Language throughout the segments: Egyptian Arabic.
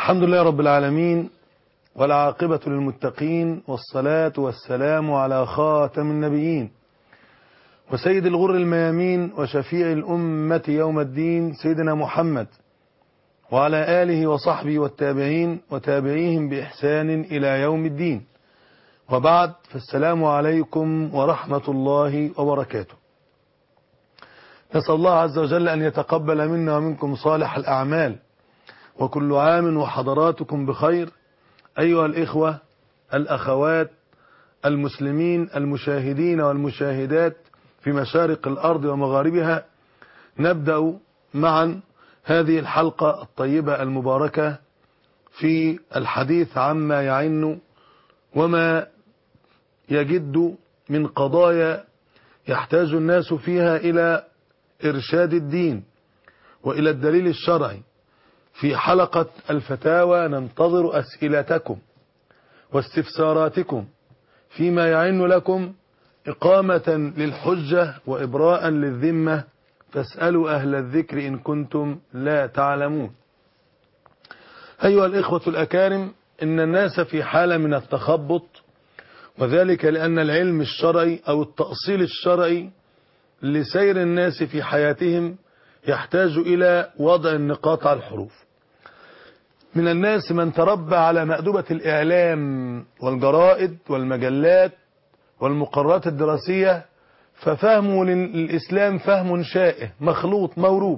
الحمد لله رب العالمين والعاقبة للمتقين والصلاة والسلام على خاتم النبيين وسيد الغر الميامين وشفيع الأمة يوم الدين سيدنا محمد وعلى آله وصحبه والتابعين وتابعيهم بإحسان إلى يوم الدين وبعد فالسلام عليكم ورحمة الله وبركاته نسأل الله عز وجل أن يتقبل منا ومنكم صالح الأعمال وكل عام وحضراتكم بخير أيها الإخوة الأخوات المسلمين المشاهدين والمشاهدات في مشارق الأرض ومغاربها نبدأ معا هذه الحلقة الطيبة المباركة في الحديث عما يعن وما يجد من قضايا يحتاج الناس فيها إلى إرشاد الدين وإلى الدليل الشرعي في حلقة الفتاوى ننتظر أسئلتكم واستفساراتكم فيما يعن لكم إقامة للحجة وإبراء للذمة فاسألوا أهل الذكر إن كنتم لا تعلمون أيها الإخوة الأكارم إن الناس في حالة من التخبط وذلك لأن العلم الشرعي أو التأصيل الشرعي لسير الناس في حياتهم يحتاج إلى وضع النقاط على الحروف من الناس من تربى على مأدبة الإعلام والجرائد والمجلات والمقررات الدراسية ففهمه للإسلام فهم شائع مخلوط موروب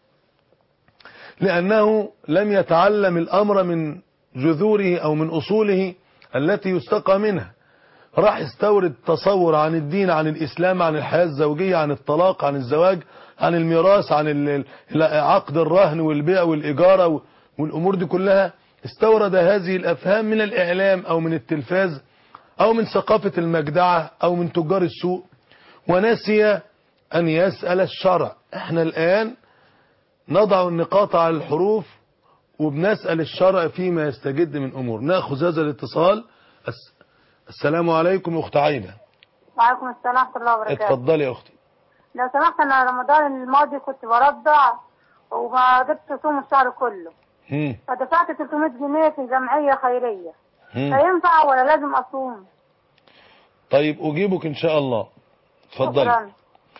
لأنه لم يتعلم الأمر من جذوره أو من أصوله التي يستقى منها راح يستورد تصور عن الدين عن الإسلام عن الحياة الزوجية عن الطلاق عن الزواج عن الميراث عن عقد الرهن والبيع والإجارة والأمور دي كلها استورد هذه الأفهام من الإعلام أو من التلفاز أو من ثقافة المجدعة أو من تجار السوق ونسي أن يسأل الشرع احنا الآن نضع النقاط على الحروف وبنسأل الشرع فيما يستجد من أمور نأخذ هذا الاتصال السلام عليكم أخت عايدة وعليكم السلام ورحمة الله وبركاته اتفضلي يا أختي لو سمحت أنا رمضان الماضي كنت برضع وما قدرتش أصوم الشهر كله مم. فدفعت 300 جنيه في جمعية خيرية مم. فينفع ولا لازم أصوم؟ طيب أجيبك إن شاء الله اتفضلي شكراً.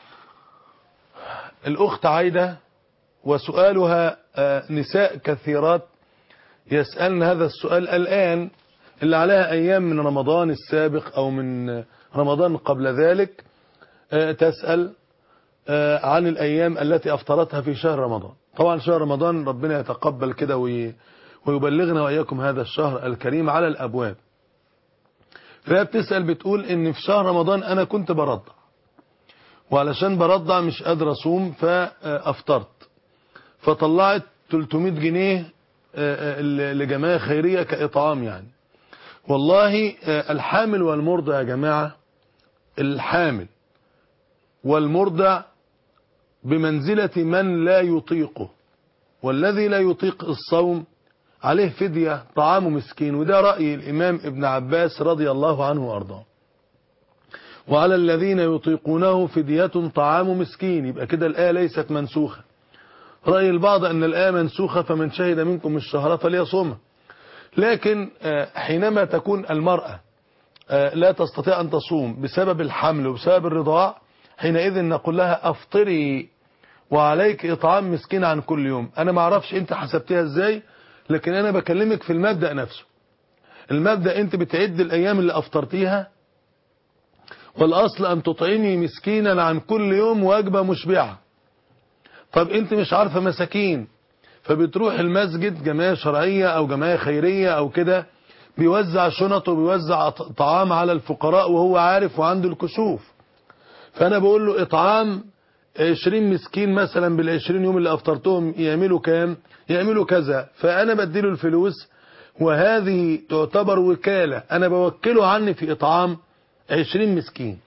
الأخت عايدة وسؤالها آه، نساء كثيرات يسألن هذا السؤال الآن اللي عليها أيام من رمضان السابق أو من رمضان قبل ذلك آه، تسأل آه، عن الأيام التي أفطرتها في شهر رمضان طبعا شهر رمضان ربنا يتقبل كده وي- ويبلغنا وإياكم هذا الشهر الكريم على الأبواب فهي بتسأل بتقول إن في شهر رمضان أنا كنت برضع وعلشان برضع مش قادر أصوم فأفطرت فطلعت 300 جنيه آه، آه، لجمعية خيرية كإطعام يعني والله آه، الحامل والمرضع يا جماعة الحامل والمرضع بمنزلة من لا يطيقه والذي لا يطيق الصوم عليه فدية طعام مسكين وده رأي الإمام ابن عباس رضي الله عنه وأرضاه وعلى الذين يطيقونه فدية طعام مسكين يبقى كده الآية ليست منسوخة رأي البعض أن الآية منسوخة فمن شهد منكم الشهر فليصومها لكن آه، حينما تكون المرأة آه، لا تستطيع أن تصوم بسبب الحمل وبسبب الرضاع حينئذ نقول لها أفطري وعليك إطعام مسكين عن كل يوم أنا ما أعرفش أنت حسبتها إزاي لكن أنا بكلمك في المبدأ نفسه المبدأ أنت بتعد الأيام اللي أفطرتيها والأصل أن تطعمي مسكينا عن كل يوم وجبة مشبعة طب أنت مش عارفة مساكين فبتروح المسجد جمعية شرعية أو جمعية خيرية أو كده بيوزع شنط وبيوزع ط- طعام على الفقراء وهو عارف وعنده الكشوف فأنا بقول له إطعام 20 مسكين مثلا بال20 يوم اللي أفطرتهم يعملوا كام يعملوا كذا فأنا بديله الفلوس وهذه تعتبر وكالة أنا بوكله عني في إطعام 20 مسكين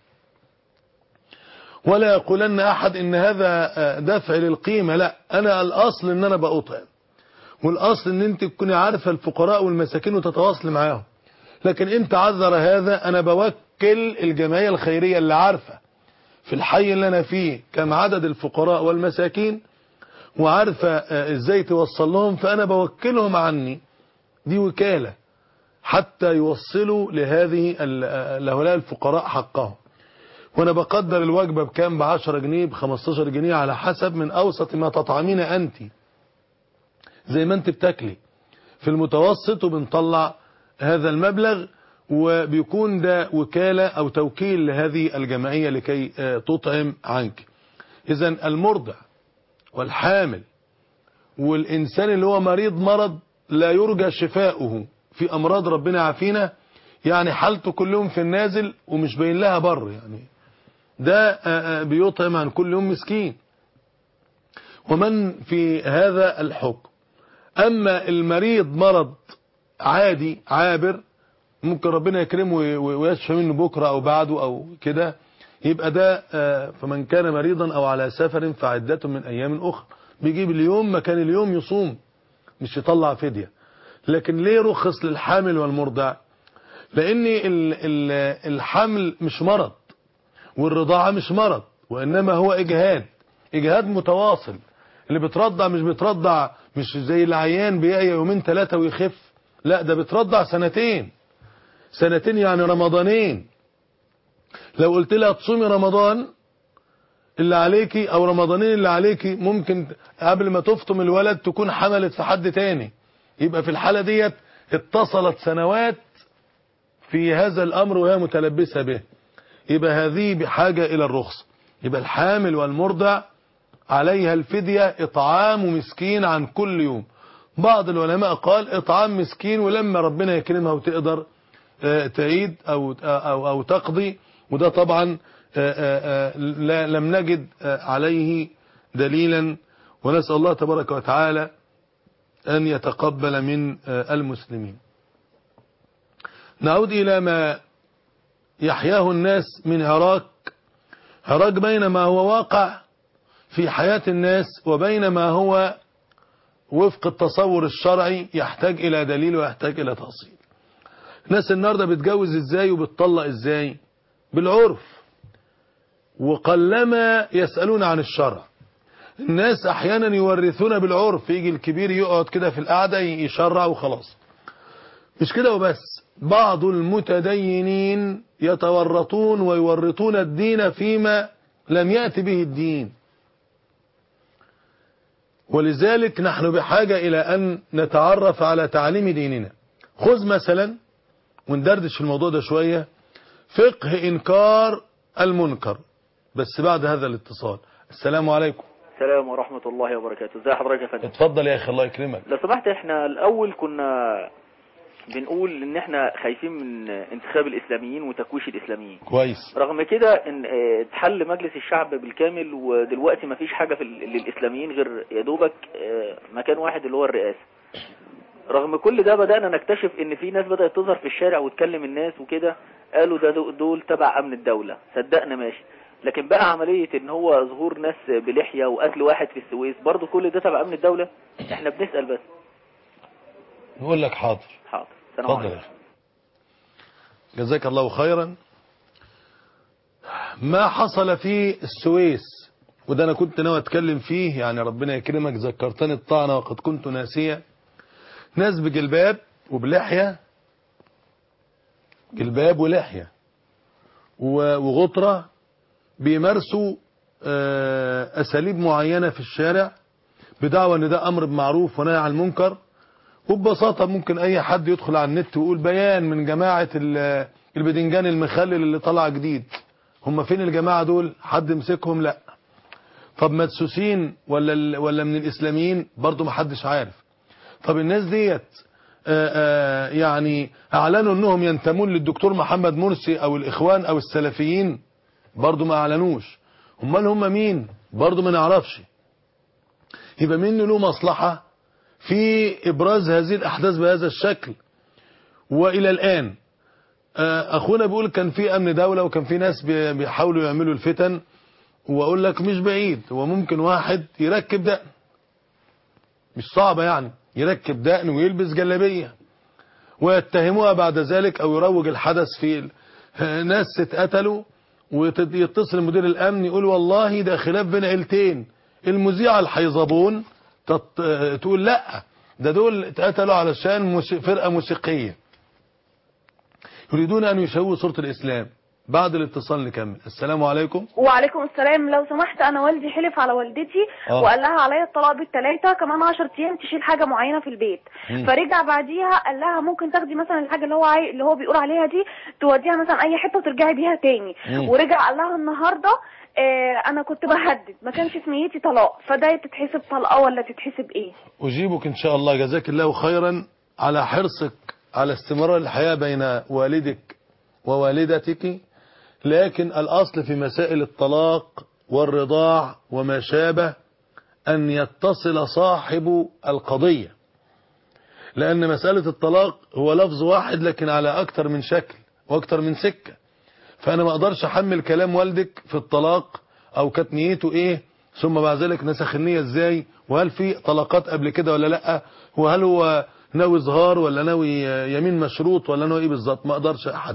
ولا يقولن أحد إن هذا آه، دفع للقيمة لا أنا الأصل إن أنا بأطعم والأصل إن أنت تكوني عارفة الفقراء والمساكين وتتواصل معاهم لكن إن تعذر هذا أنا بوكل الجمعية الخيرية اللي عارفة في الحي اللي أنا فيه كم عدد الفقراء والمساكين وعارفة آه، إزاي توصل لهم فأنا بوكلهم عني دي وكالة حتى يوصلوا لهذه ال- لهؤلاء الفقراء حقهم وانا بقدر الوجبة بكام ب 10 جنيه ب 15 جنيه على حسب من اوسط ما تطعمين انت زي ما انت بتاكلي في المتوسط وبنطلع هذا المبلغ وبيكون ده وكالة او توكيل لهذه الجمعية لكي آه، تطعم عنك اذا المرضع والحامل والإنسان اللي هو مريض مرض لا يرجى شفاؤه في أمراض ربنا عافينا يعني حالته كلهم في النازل ومش باين لها بر يعني ده آه، آه، بيطعم عن كل يوم مسكين ومن في هذا الحكم أما المريض مرض عادي عابر ممكن ربنا يكرمه وي- ويشفى منه بكرة أو بعده أو كده يبقى ده آه، فمن كان مريضا أو على سفر فعدة من أيام أخرى بيجيب اليوم مكان اليوم يصوم مش يطلع فدية لكن ليه رخص للحامل والمرضع لأن ال- ال- الحمل مش مرض والرضاعة مش مرض وإنما هو إجهاد إجهاد متواصل اللي بترضع مش بترضع مش زي العيان بيعيا يومين ثلاثة ويخف لا ده بترضع سنتين سنتين يعني رمضانين لو قلت لها تصومي رمضان اللي عليكي او رمضانين اللي عليكي ممكن قبل ما تفطم الولد تكون حملت في حد تاني يبقى في الحالة ديت اتصلت سنوات في هذا الامر وهي متلبسة به يبقى هذه بحاجة الى الرخصة يبقى الحامل والمرضع عليها الفدية اطعام مسكين عن كل يوم بعض العلماء قال اطعام مسكين ولما ربنا يكرمها وتقدر آه، تعيد او او او تقضي وده طبعا آه، آه، آه، لا لم نجد آه، عليه دليلا ونسأل الله تبارك وتعالى أن يتقبل من آه، المسلمين نعود إلى ما يحياه الناس من عراك عراك بين ما هو واقع في حياة الناس وبين ما هو وفق التصور الشرعي يحتاج إلى دليل ويحتاج إلى تفصيل الناس النهارده بتجوز ازاي وبتطلق ازاي بالعرف وقلما يسألون عن الشرع الناس احيانا يورثون بالعرف يجي الكبير يقعد كده في القعدة يشرع وخلاص مش كده وبس بعض المتدينين يتورطون ويورطون الدين فيما لم يأتي به الدين ولذلك نحن بحاجة إلى أن نتعرف على تعليم ديننا خذ مثلا وندردش في الموضوع ده شوية فقه إنكار المنكر بس بعد هذا الاتصال السلام عليكم السلام ورحمة الله وبركاته ازي حضرتك يا فندم اتفضل يا أخي الله يكرمك لو سمحت احنا الاول كنا بنقول ان احنا خايفين من انتخاب الاسلاميين وتكويش الاسلاميين كويس رغم كده ان اه، اتحل مجلس الشعب بالكامل ودلوقتي ما فيش حاجة في ال- للاسلاميين غير يا دوبك اه، مكان واحد اللي هو الرئاسة رغم كل ده بدأنا نكتشف ان في ناس بدأت تظهر في الشارع وتكلم الناس وكده قالوا ده دو- دول تبع امن الدولة صدقنا ماشي لكن بقى عملية ان هو ظهور ناس بلحية وقتل واحد في السويس برضو كل ده تبع امن الدولة احنا بنسأل بس نقول لك حاضر حاضر سلام اتفضل يا عليكم أخي جزاك الله خيرا ما حصل في السويس وده أنا كنت ناوي أتكلم فيه يعني ربنا يكرمك ذكرتني الطعنة وقد كنت ناسيا ناس بجلباب وبلحية جلباب ولحية و- وغطرة بيمارسوا آه، أساليب معينة في الشارع بدعوى ان ده امر بمعروف ونهي عن المنكر وببساطة ممكن اي حد يدخل على النت ويقول بيان من جماعة ال- البدنجان المخلل اللي طلع جديد هم فين الجماعة دول حد مسكهم لا طب مدسوسين ولا ال- ولا من الاسلاميين برضو ما حدش عارف طب الناس ديت آه، آه، يعني اعلنوا انهم ينتمون للدكتور محمد مرسي او الاخوان او السلفيين برضو ما اعلنوش امال هم مين برضو ما نعرفش يبقى مين له مصلحة في ابراز هذه الاحداث بهذا الشكل والى الان آه، اخونا بيقول كان في امن دولة وكان في ناس بي- بيحاولوا يعملوا الفتن واقول لك مش بعيد هو ممكن واحد يركب دقن مش صعبة يعني يركب دقن ويلبس جلابية ويتهموها بعد ذلك او يروج الحدث في ال- آه، ناس اتقتلوا ويتصل مدير الامن يقول والله ده خلاف بين عيلتين المذيعة الحيظبون تط... آه، تقول لا ده دول اتقتلوا علشان موسي- فرقة موسيقية يريدون أن يشوهوا صورة الإسلام بعد الاتصال نكمل السلام عليكم وعليكم السلام لو سمحت انا والدي حلف على والدتي آه. وقال لها عليا الطلاق بالثلاثه كمان 10 ايام تشيل حاجه معينه في البيت مم. فرجع بعديها قال لها ممكن تاخدي مثلا الحاجه اللي هو عاي... اللي هو بيقول عليها دي توديها مثلا اي حته وترجعي بيها تاني مم. ورجع قال لها النهارده آه انا كنت بهدد ما كانش في نيتي طلاق فده تتحسب طلقه ولا تتحسب ايه أجيبك إن شاء الله جزاك الله خيرا على حرصك على استمرار الحياة بين والدك ووالدتك لكن الأصل في مسائل الطلاق والرضاع وما شابه أن يتصل صاحب القضية لأن مسألة الطلاق هو لفظ واحد لكن على أكثر من شكل وأكثر من سكة فأنا ما أقدرش أحمل كلام والدك في الطلاق أو كانت نيته إيه ثم بعد ذلك نسخ النية إزاي وهل في طلاقات قبل كده ولا لأ وهل هو ناوي ظهار ولا ناوي يمين مشروط ولا ناوي إيه بالظبط ما أقدرش أحدد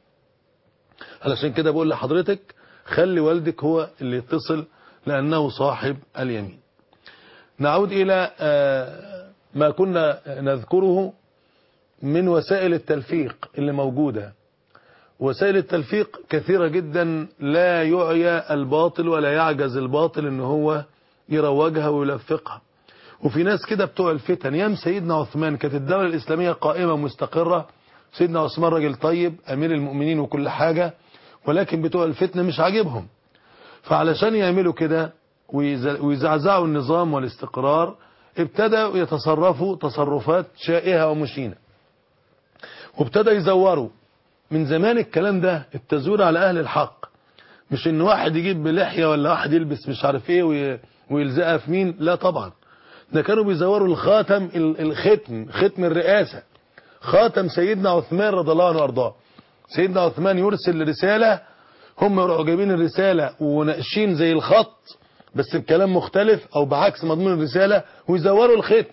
علشان كده بقول لحضرتك خلي والدك هو اللي يتصل لأنه صاحب اليمين نعود إلى آه، ما كنا نذكره من وسائل التلفيق اللي موجودة وسائل التلفيق كثيرة جدا لا يعيى الباطل ولا يعجز الباطل ان هو يروجها ويلفقها وفي ناس كده بتوع الفتن يام سيدنا عثمان كانت الدولة الإسلامية قائمة مستقرة سيدنا عثمان راجل طيب أمير المؤمنين وكل حاجة ولكن بتوع الفتنة مش عاجبهم فعلشان يعملوا كده ويز- ويزعزعوا النظام والاستقرار ابتدوا يتصرفوا تصرفات شائهة ومشينة وابتدى يزوروا من زمان الكلام ده التزوير على أهل الحق مش ان واحد يجيب بلحية ولا واحد يلبس مش عارف ايه وي- ويلزقها في مين لا طبعا ده كانوا بيزوروا الخاتم ال- الختم ختم الرئاسة خاتم سيدنا عثمان رضي الله عنه وارضاه سيدنا عثمان يرسل رسالة هم يروحوا جايبين الرسالة وناقشين زي الخط بس الكلام مختلف او بعكس مضمون الرسالة ويزوروا الختم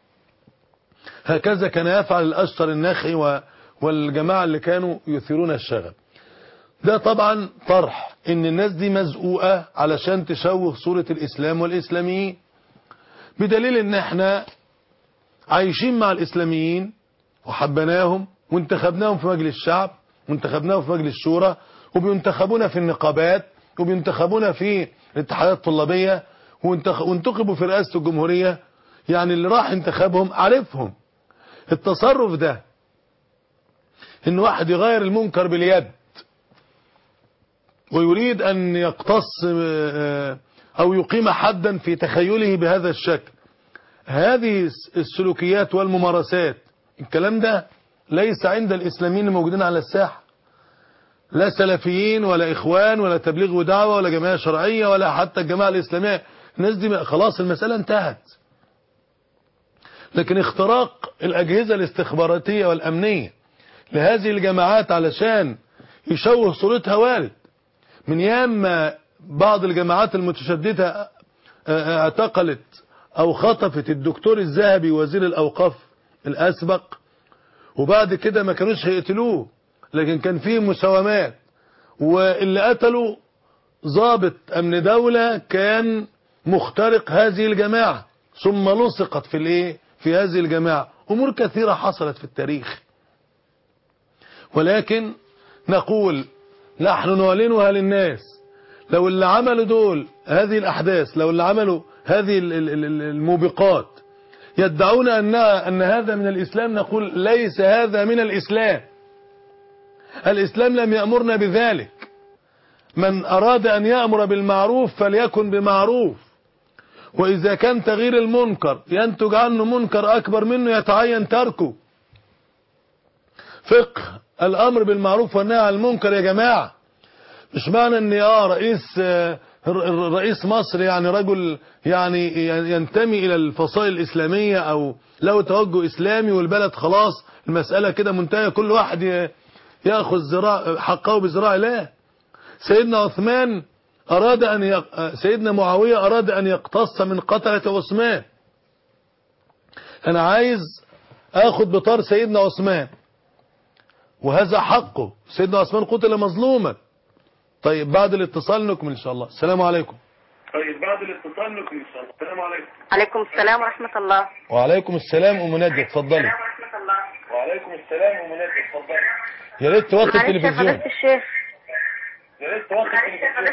هكذا كان يفعل الأشتر النخعي و- والجماعة اللي كانوا يثيرون الشغب ده طبعا طرح ان الناس دي مزقوقة علشان تشوه صورة الإسلام والإسلاميين بدليل ان احنا عايشين مع الإسلاميين وحبناهم وانتخبناهم في مجلس الشعب وانتخبناهم في مجلس الشورى وبينتخبونا في النقابات وبينتخبونا في الاتحادات الطلابية وانتخ- وانتخبوا في رئاسة الجمهورية يعني اللي راح انتخبهم عارفهم التصرف ده ان واحد يغير المنكر باليد ويريد ان يقتص آه، او يقيم حدا في تخيله بهذا الشكل هذه السلوكيات والممارسات الكلام ده ليس عند الاسلاميين الموجودين على الساحه لا سلفيين ولا اخوان ولا تبليغ ودعوه ولا جماعه شرعيه ولا حتى الجماعه الاسلاميه الناس دي خلاص المساله انتهت لكن اختراق الاجهزه الاستخباراتيه والامنيه لهذه الجماعات علشان يشوه صورتها وارد من ياما ما بعض الجماعات المتشددة اعتقلت او خطفت الدكتور الذهبي وزير الاوقاف الاسبق وبعد كده ما كانوش هيقتلوه لكن كان فيه مساومات واللي قتلوا ضابط امن دولة كان مخترق هذه الجماعة ثم لصقت في الايه في هذه الجماعة امور كثيرة حصلت في التاريخ ولكن نقول نحن نعلنها للناس لو اللي عملوا دول هذه الأحداث لو اللي عملوا هذه ال- ال- ال- الموبقات يدعون أنها أن هذا من الإسلام نقول ليس هذا من الإسلام الإسلام لم يأمرنا بذلك من أراد أن يأمر بالمعروف فليكن بمعروف وإذا كان تغيير المنكر ينتج عنه منكر أكبر منه يتعين تركه فقه الامر بالمعروف والنهي عن المنكر يا جماعه مش معنى ان اه رئيس آه، ر- ر- رئيس مصر يعني رجل يعني ينتمي الى الفصائل الاسلاميه او له توجه اسلامي والبلد خلاص المساله كده منتهيه كل واحد ي- ياخذ ذراع حقه بذراع لا سيدنا عثمان اراد ان يق... آه، سيدنا معاويه اراد ان يقتص من قتله عثمان انا عايز اخذ بطار سيدنا عثمان وهذا حقه سيدنا عثمان قتل مظلوما طيب بعد الاتصال نكمل ان شاء الله السلام عليكم طيب بعد بعد الاتصال نكمل ان شاء الله السلام عليكم عليكم السلام ورحمة الله وعليكم السلام ام ناديه اتفضلي وعليكم السلام ام ناديه اتفضلي يا ريت توطي معلش يا التلفزيون فضيلة الشيخ يا ريت توطي التلفزيون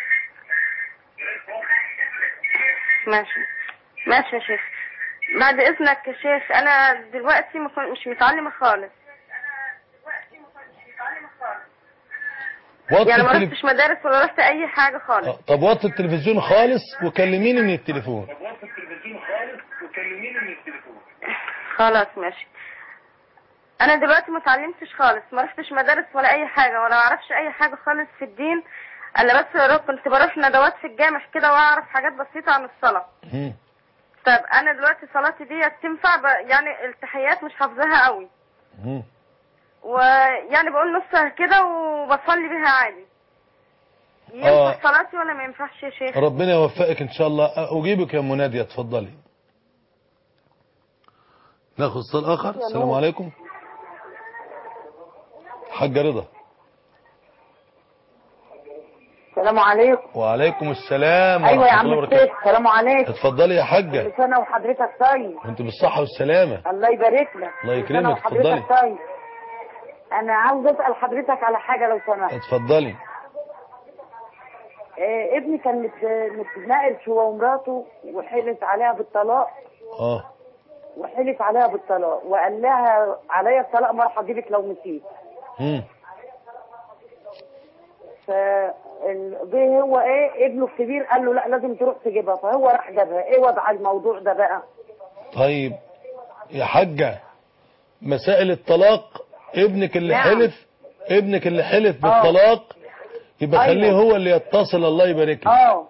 ماشي ماشي يا شيخ بعد إذنك يا شيخ أنا دلوقتي ما كن- مش متعلمة خالص وطي يعني ما التلف... رحتش مدارس ولا رحت أي حاجة خالص آه، طب وطي التلفزيون خالص وكلميني من التليفون خلاص ماشي انا دلوقتي ما اتعلمتش خالص ما رحتش مدارس ولا اي حاجه ولا اعرفش اي حاجه خالص في الدين الا بس رو- كنت بروح ندوات في الجامع كده واعرف حاجات بسيطه عن الصلاه مم. طب انا دلوقتي صلاتي دي تنفع ب... يعني التحيات مش حافظاها قوي مم. ويعني بقول نصها كده وبصلي بيها عادي ينفع آه. صلاتي ولا ما ينفعش يا شيخ ربنا يوفقك ان شاء الله اجيبك يا ام ناديه اتفضلي ناخذ اتصال اخر السلام عليكم حاج رضا السلام عليكم وعليكم السلام ايوه يا ورحمه عم الله الشيخ وبركاته السلام عليكم اتفضلي يا حاجه كل سنه وحضرتك طيب وانت بالصحه والسلامه الله يبارك لك الله كل سنة يكرمك، وحضرتك اتفضلي. طيب انا عاوز اسال حضرتك على حاجه لو سمحت اتفضلي آه ابني كان مت- متنقل هو ومراته وحلف عليها بالطلاق اه وحلف عليها بالطلاق وقال لها عليا الطلاق ما راح اجيبك لو مشيت مم. ف جه هو ايه ابنه الكبير قال له لا لازم تروح تجيبها فهو راح جابها ايه وضع الموضوع ده بقى طيب يا حاجه مسائل الطلاق ابنك اللي نعم. حلف ابنك اللي حلف بالطلاق يبقى أيوة. خليه هو اللي يتصل الله يبارك له اه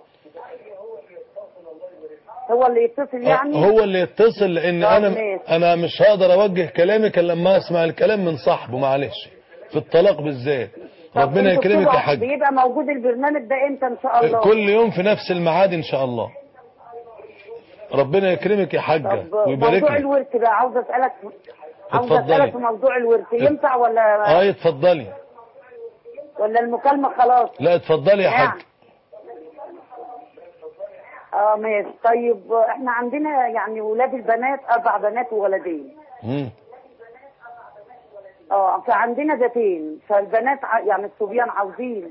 هو اللي يتصل يعني هو اللي يتصل لان طب انا ماشي. انا مش هقدر اوجه كلامك الا لما اسمع الكلام من صاحبه معلش في الطلاق بالذات طب ربنا انتوا يكرمك يا بتبقوا- حاج بيبقى موجود البرنامج ده امتى ان شاء الله كل يوم في نفس الميعاد ان شاء الله ربنا يكرمك يا حاجه طب ويبارك موضوع لك الورث بقى عاوز اسالك عاوز اتفضلي. اسالك في موضوع الورث ينفع ولا اه اتفضلي ولا المكالمه خلاص لا اتفضلي يا نعم. حاج اه ماشي طيب احنا عندنا يعني ولاد البنات اربع بنات وولدين مم. اه فعندنا بيتين فالبنات ع- يعني الصبيان عاوزين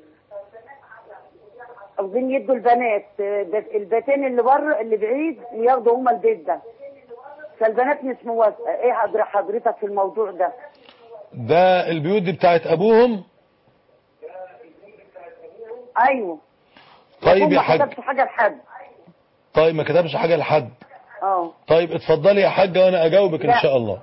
عاوزين يدوا البنات آه، بيت- البيتين اللي بره اللي بعيد وياخدوا هما البيت ده فالبنات مش موافقه ايه حضر- حضرتك في الموضوع ده ده البيوت دي بتاعت ابوهم ايوه طيب هم يا ما حاج كتبش حاجه لحد طيب ما كتبش حاجه لحد اه طيب اتفضلي يا حاجة وانا اجاوبك ان لا. شاء الله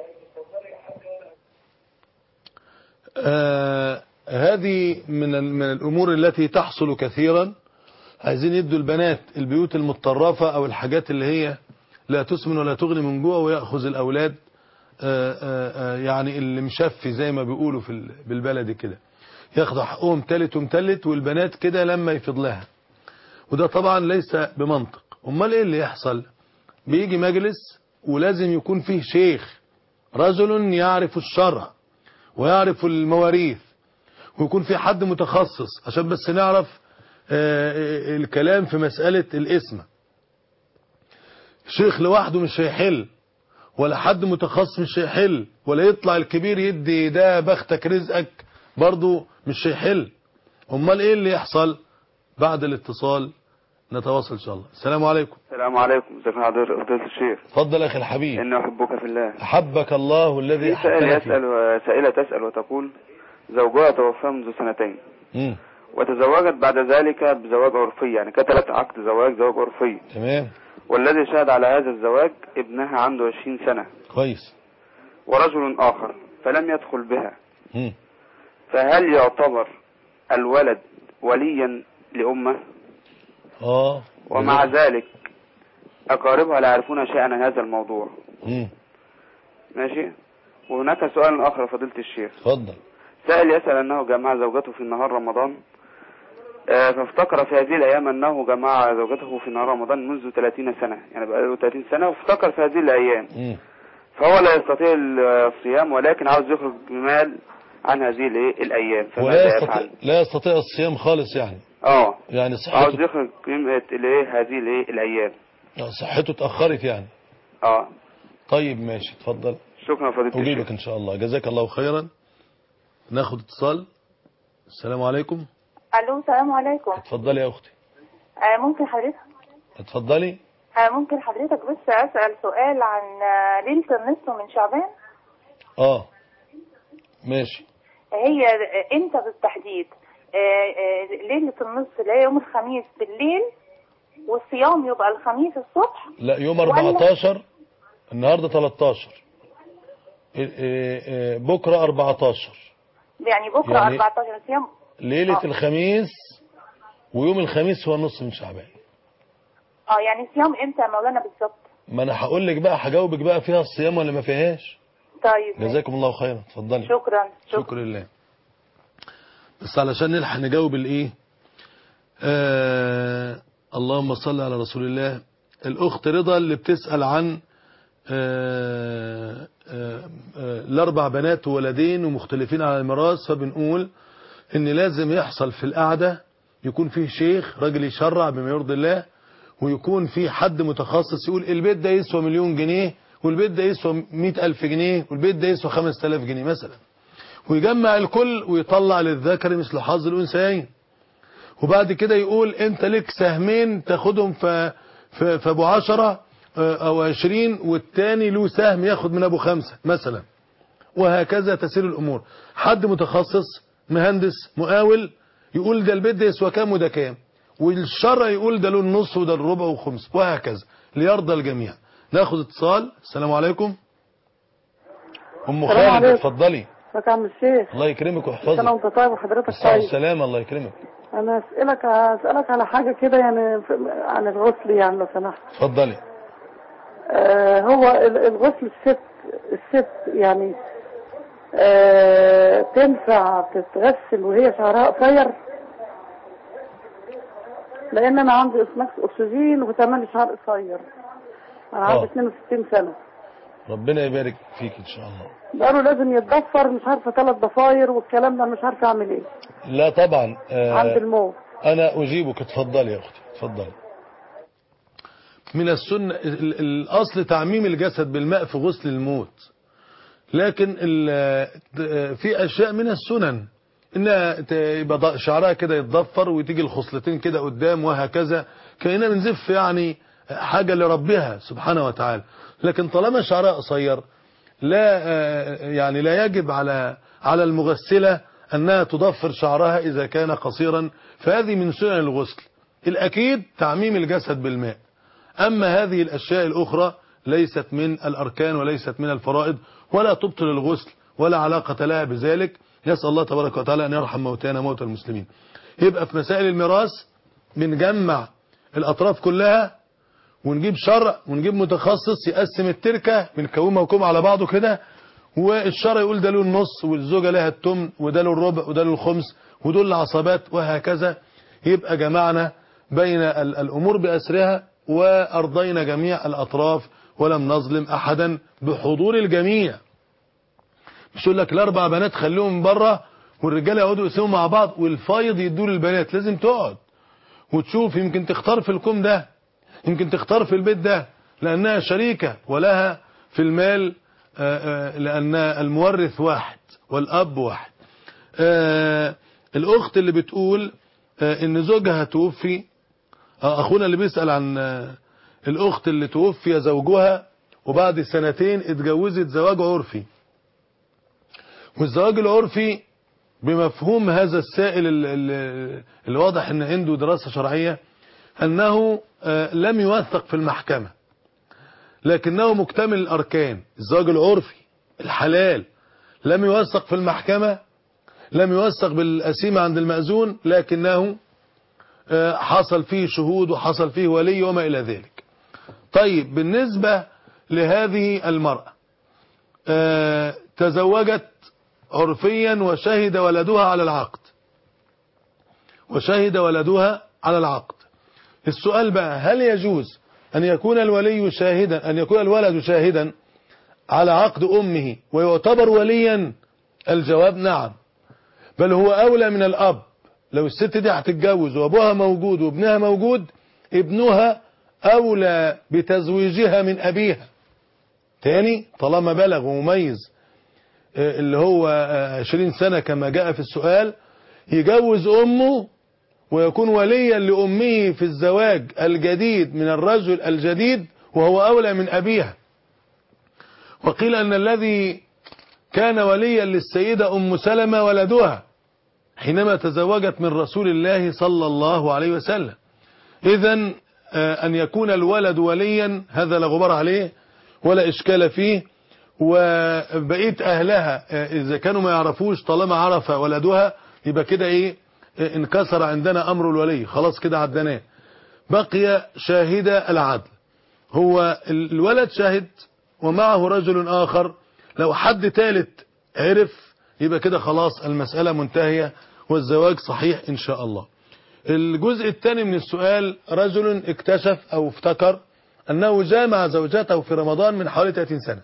آه هذه من ال- من الامور التي تحصل كثيرا عايزين يدوا البنات البيوت المتطرفة او الحاجات اللي هي لا تسمن ولا تغني من جوه ويأخذ الاولاد آه آه آه يعني اللي مشفي زي ما بيقولوا في ال- بالبلدي كده ياخدوا حقهم تالت ومتلت والبنات كده لما يفض لها وده طبعا ليس بمنطق امال ايه اللي يحصل بيجي مجلس ولازم يكون فيه شيخ رجل يعرف الشرع ويعرف المواريث ويكون في حد متخصص عشان بس نعرف آه، آه، الكلام في مسألة الاسم شيخ لوحده مش هيحل ولا حد متخصص مش هيحل ولا يطلع الكبير يدي ده بختك رزقك برضو مش هيحل امال ايه اللي يحصل بعد الاتصال نتواصل ان شاء الله السلام عليكم السلام عليكم ازيك يا حضرتك فضيلة الشيخ اتفضل يا اخي الحبيب اني احبك في الله احبك الله الذي في سائل احبنا فيه يسأل سائلة تسأل وتقول زوجها توفى منذ سنتين مم. وتزوجت بعد ذلك بزواج عرفي يعني كتبت عقد زواج زواج عرفي تمام والذي شهد على هذا الزواج ابنها عنده 20 سنة كويس ورجل آخر فلم يدخل بها مم. فهل يعتبر الولد وليا لأمه اه ومع ذلك أقاربها لا يعرفون شيئا عن هذا الموضوع مم. ماشي وهناك سؤال آخر فضيلة الشيخ اتفضل سائل يسأل أنه جمع زوجته في نهار رمضان آه، فافتكر في هذه الأيام أنه جمع زوجته في نهار رمضان منذ 30 سنة يعني بقى له 30 سنة وافتكر في هذه الأيام مم. فهو لا يستطيع الصيام ولكن عاوز يخرج بمال عن هذه الإيه؟ الأيام ولا فماذا يستطيع يفعل لا يستطيع الصيام خالص يعني اه يعني عاوز صحته يخرج قيمة الايه هذه الايه الايام صحته اتأخرت يعني اه طيب ماشي اتفضل شكرا فضيلة الشيخ أجيبك إن شاء الله جزاك الله خيرا ناخد اتصال السلام عليكم الو السلام عليكم اتفضلي يا أختي آه ممكن حضرتك اتفضلي آه ممكن حضرتك بس اسال سؤال عن آه، ليله النصف من شعبان اه ماشي هي آه، امتى بالتحديد آه، آه، ليله النصف اللي هي يوم الخميس بالليل والصيام يبقى الخميس الصبح لا يوم ولا- 14 النهارده 13 إيه إيه إيه بكره 14 يعني بكره يعني- 14 صيام ليله آه. الخميس ويوم الخميس هو النص من شعبان اه يعني صيام امتى يا مولانا بالظبط ما انا هقول لك بقى هجاوبك بقى فيها الصيام ولا ما فيهاش طيب ماشي. جزاكم الله خيرا اتفضلي شكرا شكرا شكر لله بس علشان نلحق نجاوب الايه آه اللهم صل على رسول الله الاخت رضا اللي بتسأل عن آه آه آه الاربع بنات وولدين ومختلفين على الميراث فبنقول ان لازم يحصل في القعدة يكون فيه شيخ راجل يشرع بما يرضي الله ويكون في حد متخصص يقول البيت ده يسوى مليون جنيه والبيت ده يسوى مئة ألف جنيه والبيت ده يسوى خمس تلاف جنيه مثلا ويجمع الكل ويطلع للذكر مثل حظ الأنثيين وبعد كده يقول انت لك سهمين تاخدهم في في في ابو عشرة اه، او عشرين والتاني له سهم ياخد من ابو خمسة مثلا وهكذا تسير الامور حد متخصص مهندس مقاول يقول ده البيت ده يسوى كام وده كام والشرع يقول ده له النص وده الربع وخمس وهكذا ليرضى الجميع ناخد اتصال السلام عليكم ام السلام خالد عليكم. اتفضلي ازيك يا عم الشيخ الله يكرمك سنة ويحفظك وانت طيب وحضرتك الصحة طيب والسلامة الله يكرمك انا اسالك اسالك على حاجه كده يعني في- عن الغسل يعني لو سمحت اتفضلي آه هو ال- الغسل الست الست يعني آه تنفع تتغسل وهي شعرها قصير لان انا عندي اسمكس اكسجين وكمان شعر قصير انا عندي آه. 62 سنه ربنا يبارك فيك ان شاء الله قالوا لازم يتضفر مش عارفه ثلاث ضفاير والكلام ده مش عارفه اعمل ايه لا طبعا عند آه الموت انا اجيبك اتفضلي يا اختي اتفضلي من السنة ال- الاصل تعميم الجسد بالماء في غسل الموت لكن ال- في اشياء من السنن انها ت- يبقى ض- شعرها كده يتضفر وتيجي الخصلتين كده قدام وهكذا كأنها بنزف يعني حاجة لربها سبحانه وتعالى لكن طالما شعرها قصير لا آه، يعني لا يجب على على المغسلة أنها تضفر شعرها إذا كان قصيرا فهذه من سنن الغسل الأكيد تعميم الجسد بالماء أما هذه الأشياء الأخرى ليست من الأركان وليست من الفرائض ولا تبطل الغسل ولا علاقة لها بذلك نسأل الله تبارك وتعالى أن يرحم موتانا موتى المسلمين يبقى في مسائل الميراث بنجمع الأطراف كلها ونجيب شرع ونجيب متخصص يقسم التركة بنكومها وكوم على بعضه كده والشرع يقول ده له النص والزوجة لها التمن وده له الربع وده له الخمس ودول العصبات وهكذا يبقى جمعنا بين ال- الأمور بأسرها وأرضينا جميع الأطراف ولم نظلم أحدا بحضور الجميع مش يقول لك الأربع بنات خليهم من بره والرجاله يقعدوا يقسموا مع بعض والفايض يدوا للبنات لازم تقعد وتشوف يمكن تختار في الكوم ده يمكن تختار في البيت ده لأنها شريكة ولها في المال آه، آه، لأن المورث واحد والأب واحد آه، الأخت اللي بتقول آه، إن زوجها توفي آه، أخونا اللي بيسأل عن آه، الأخت اللي توفي زوجها وبعد سنتين اتجوزت زواج عرفي والزواج العرفي بمفهوم هذا السائل ال- ال- اللي واضح ان عنده دراسة شرعية انه آه، لم يوثق في المحكمة لكنه مكتمل الاركان الزواج العرفي الحلال لم يوثق في المحكمة لم يوثق بالأسيمة عند المأذون لكنه آه، حصل فيه شهود وحصل فيه ولي وما إلى ذلك طيب بالنسبة لهذه المرأة آه، تزوجت عرفيا وشهد ولدها على العقد وشهد ولدها على العقد السؤال بقى هل يجوز أن يكون الولي شاهدا أن يكون الولد شاهدا على عقد أمه ويعتبر وليا الجواب نعم بل هو أولى من الأب لو الست دي هتتجوز وابوها موجود وابنها موجود ابنها اولى بتزويجها من ابيها تاني طالما بلغ ومميز آه، اللي هو آه، 20 سنة كما جاء في السؤال يجوز امه ويكون وليا لامه في الزواج الجديد من الرجل الجديد وهو اولى من ابيها وقيل ان الذي كان وليا للسيدة ام سلمة ولدها حينما تزوجت من رسول الله صلى الله عليه وسلم اذا ان يكون الولد وليا هذا لا غبار عليه ولا اشكال فيه وبقيه اهلها آه، اذا كانوا ما يعرفوش طالما عرف ولدها يبقى كده ايه آه، انكسر عندنا امر الولي خلاص كده عدناه بقي شاهد العدل هو الولد شاهد ومعه رجل اخر لو حد ثالث عرف يبقى كده خلاص المسألة منتهية والزواج صحيح ان شاء الله الجزء الثاني من السؤال رجل اكتشف او افتكر انه جامع زوجته في رمضان من حوالي 30 سنة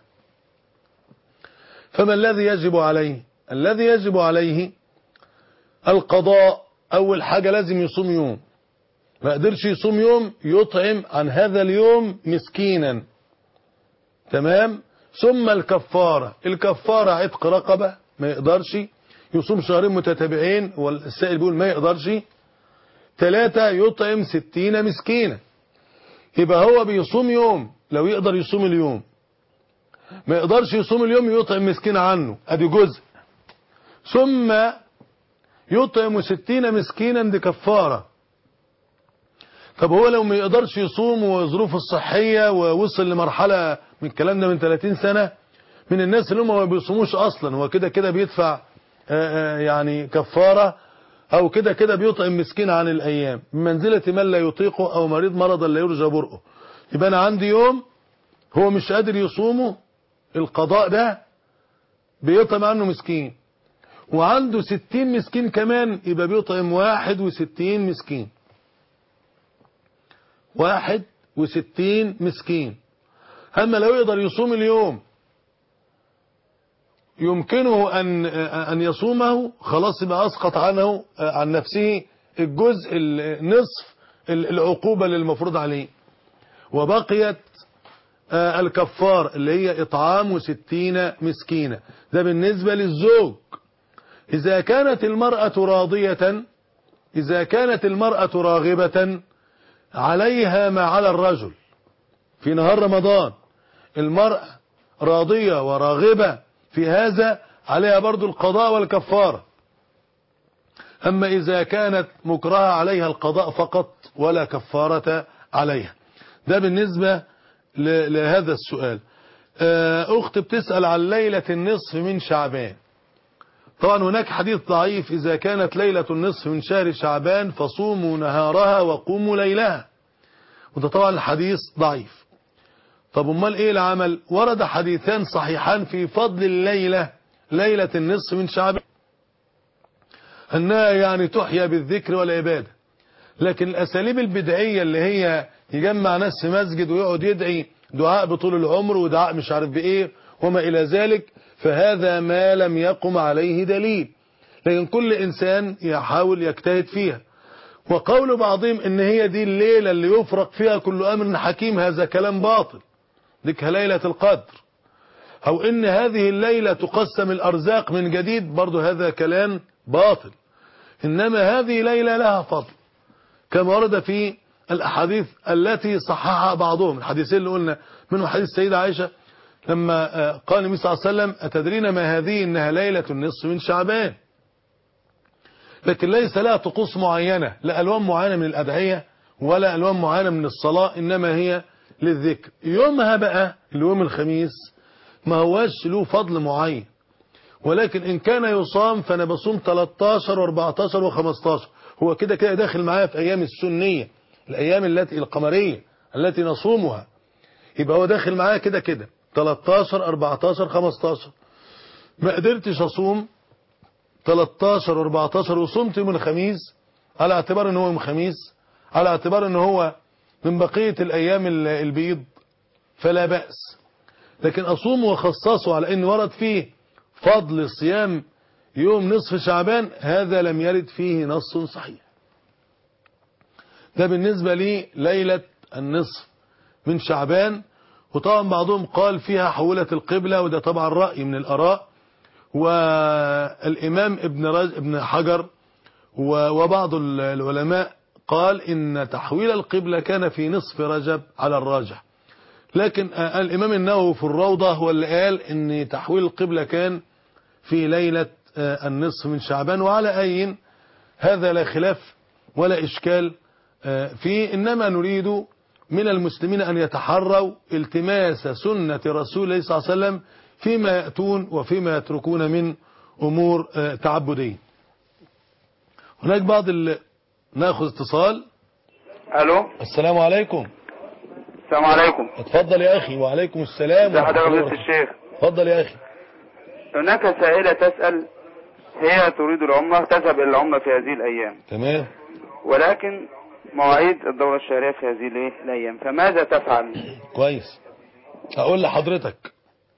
فما الذي يجب عليه الذي يجب عليه القضاء اول حاجة لازم يصوم يوم ما قدرش يصوم يوم يطعم عن هذا اليوم مسكينا تمام ثم الكفارة الكفارة عتق رقبة ما يقدرش يصوم شهرين متتابعين والسائل بيقول ما يقدرش ثلاثة يطعم ستين مسكينا يبقى هو بيصوم يوم لو يقدر يصوم اليوم ما يقدرش يصوم اليوم يطعم مسكين عنه ادي جزء ثم يطعم ستين مسكينا دي كفارة طب هو لو ما يقدرش يصوم وظروفه الصحية ووصل لمرحلة من الكلام ده من 30 سنة من الناس اللي هم ما بيصوموش اصلا هو كده كده بيدفع آه، آه، يعني كفارة او كده كده بيطعم مسكين عن الايام بمنزلة من لا يطيقه او مريض مرضا لا يرجى برؤه يبقى انا عندي يوم هو مش قادر يصومه القضاء ده بيطعم عنه مسكين وعنده ستين مسكين كمان يبقى بيطعم واحد وستين مسكين واحد وستين مسكين أما لو يقدر يصوم اليوم يمكنه أن أن يصومه خلاص يبقى أسقط عنه عن نفسه الجزء النصف العقوبة اللي المفروض عليه وبقيت الكفار اللي هي إطعام ستين مسكينة ده بالنسبة للزوج إذا كانت المرأة راضية إذا كانت المرأة راغبة عليها ما على الرجل في نهار رمضان المرأة راضية وراغبة في هذا عليها برضو القضاء والكفارة أما إذا كانت مكرهة عليها القضاء فقط ولا كفارة عليها ده بالنسبة لهذا السؤال أخت بتسأل عن ليلة النصف من شعبان طبعا هناك حديث ضعيف إذا كانت ليلة النصف من شهر شعبان فصوموا نهارها وقوموا ليلها وده طبعا الحديث ضعيف طب امال ايه العمل ورد حديثان صحيحان في فضل الليلة ليلة النصف من شعبان انها يعني تحيا بالذكر والعبادة لكن الاساليب البدعية اللي هي يجمع ناس في مسجد ويقعد يدعي دعاء بطول العمر ودعاء مش عارف بايه وما الى ذلك فهذا ما لم يقم عليه دليل لكن كل انسان يحاول يجتهد فيها وقول بعضهم ان هي دي الليلة اللي يفرق فيها كل امر حكيم هذا كلام باطل ذيك ليلة القدر او ان هذه الليلة تقسم الارزاق من جديد برضو هذا كلام باطل انما هذه ليلة لها فضل كما ورد في الاحاديث التي صححها بعضهم الحديثين اللي قلنا منه حديث السيدة عائشة لما قال النبي صلى الله عليه وسلم أتدرين ما هذه إنها ليلة النصف من شعبان لكن ليس لها طقوس معينة لا ألوان معينة من الأدعية ولا ألوان معينة من الصلاة إنما هي للذكر يومها بقى اليوم الخميس ما هواش له فضل معين ولكن إن كان يصام فأنا بصوم 13 و14 و15 هو كده كده داخل معايا في أيام السنية الأيام التي القمرية التي نصومها يبقى هو داخل معايا كده كده 13 14 15 ما قدرتش اصوم 13 و14 وصمت يوم الخميس على اعتبار ان هو يوم خميس على اعتبار ان هو من بقية الايام البيض فلا بأس لكن اصوم واخصصه على ان ورد فيه فضل صيام يوم نصف شعبان هذا لم يرد فيه نص صحيح ده بالنسبة لي ليلة النصف من شعبان وطبعا بعضهم قال فيها حولت القبلة وده طبعا رأي من الآراء والإمام ابن, رج... ابن حجر و- وبعض ال- العلماء قال إن تحويل القبلة كان في نصف رجب على الراجح لكن آه، الإمام النووي في الروضة هو اللي قال إن تحويل القبلة كان في ليلة آه، النصف من شعبان وعلى أي هذا لا خلاف ولا إشكال آه، فيه إنما نريد من المسلمين أن يتحروا التماس سنة رسول الله صلى الله عليه وسلم فيما يأتون وفيما يتركون من أمور آه، تعبدية هناك بعض ال... ناخذ اتصال الو السلام عليكم السلام عليكم اتفضل يا أخي وعليكم السلام ازي ورحمة حضرتك الله يا وبركاته. الشيخ اتفضل يا أخي هناك سائلة تسأل هي تريد العمرة تذهب إلى العمرة في هذه الأيام تمام ولكن مواعيد الدورة الشهرية في هذه الإيه؟ الأيام فماذا تفعل كويس اقول لحضرتك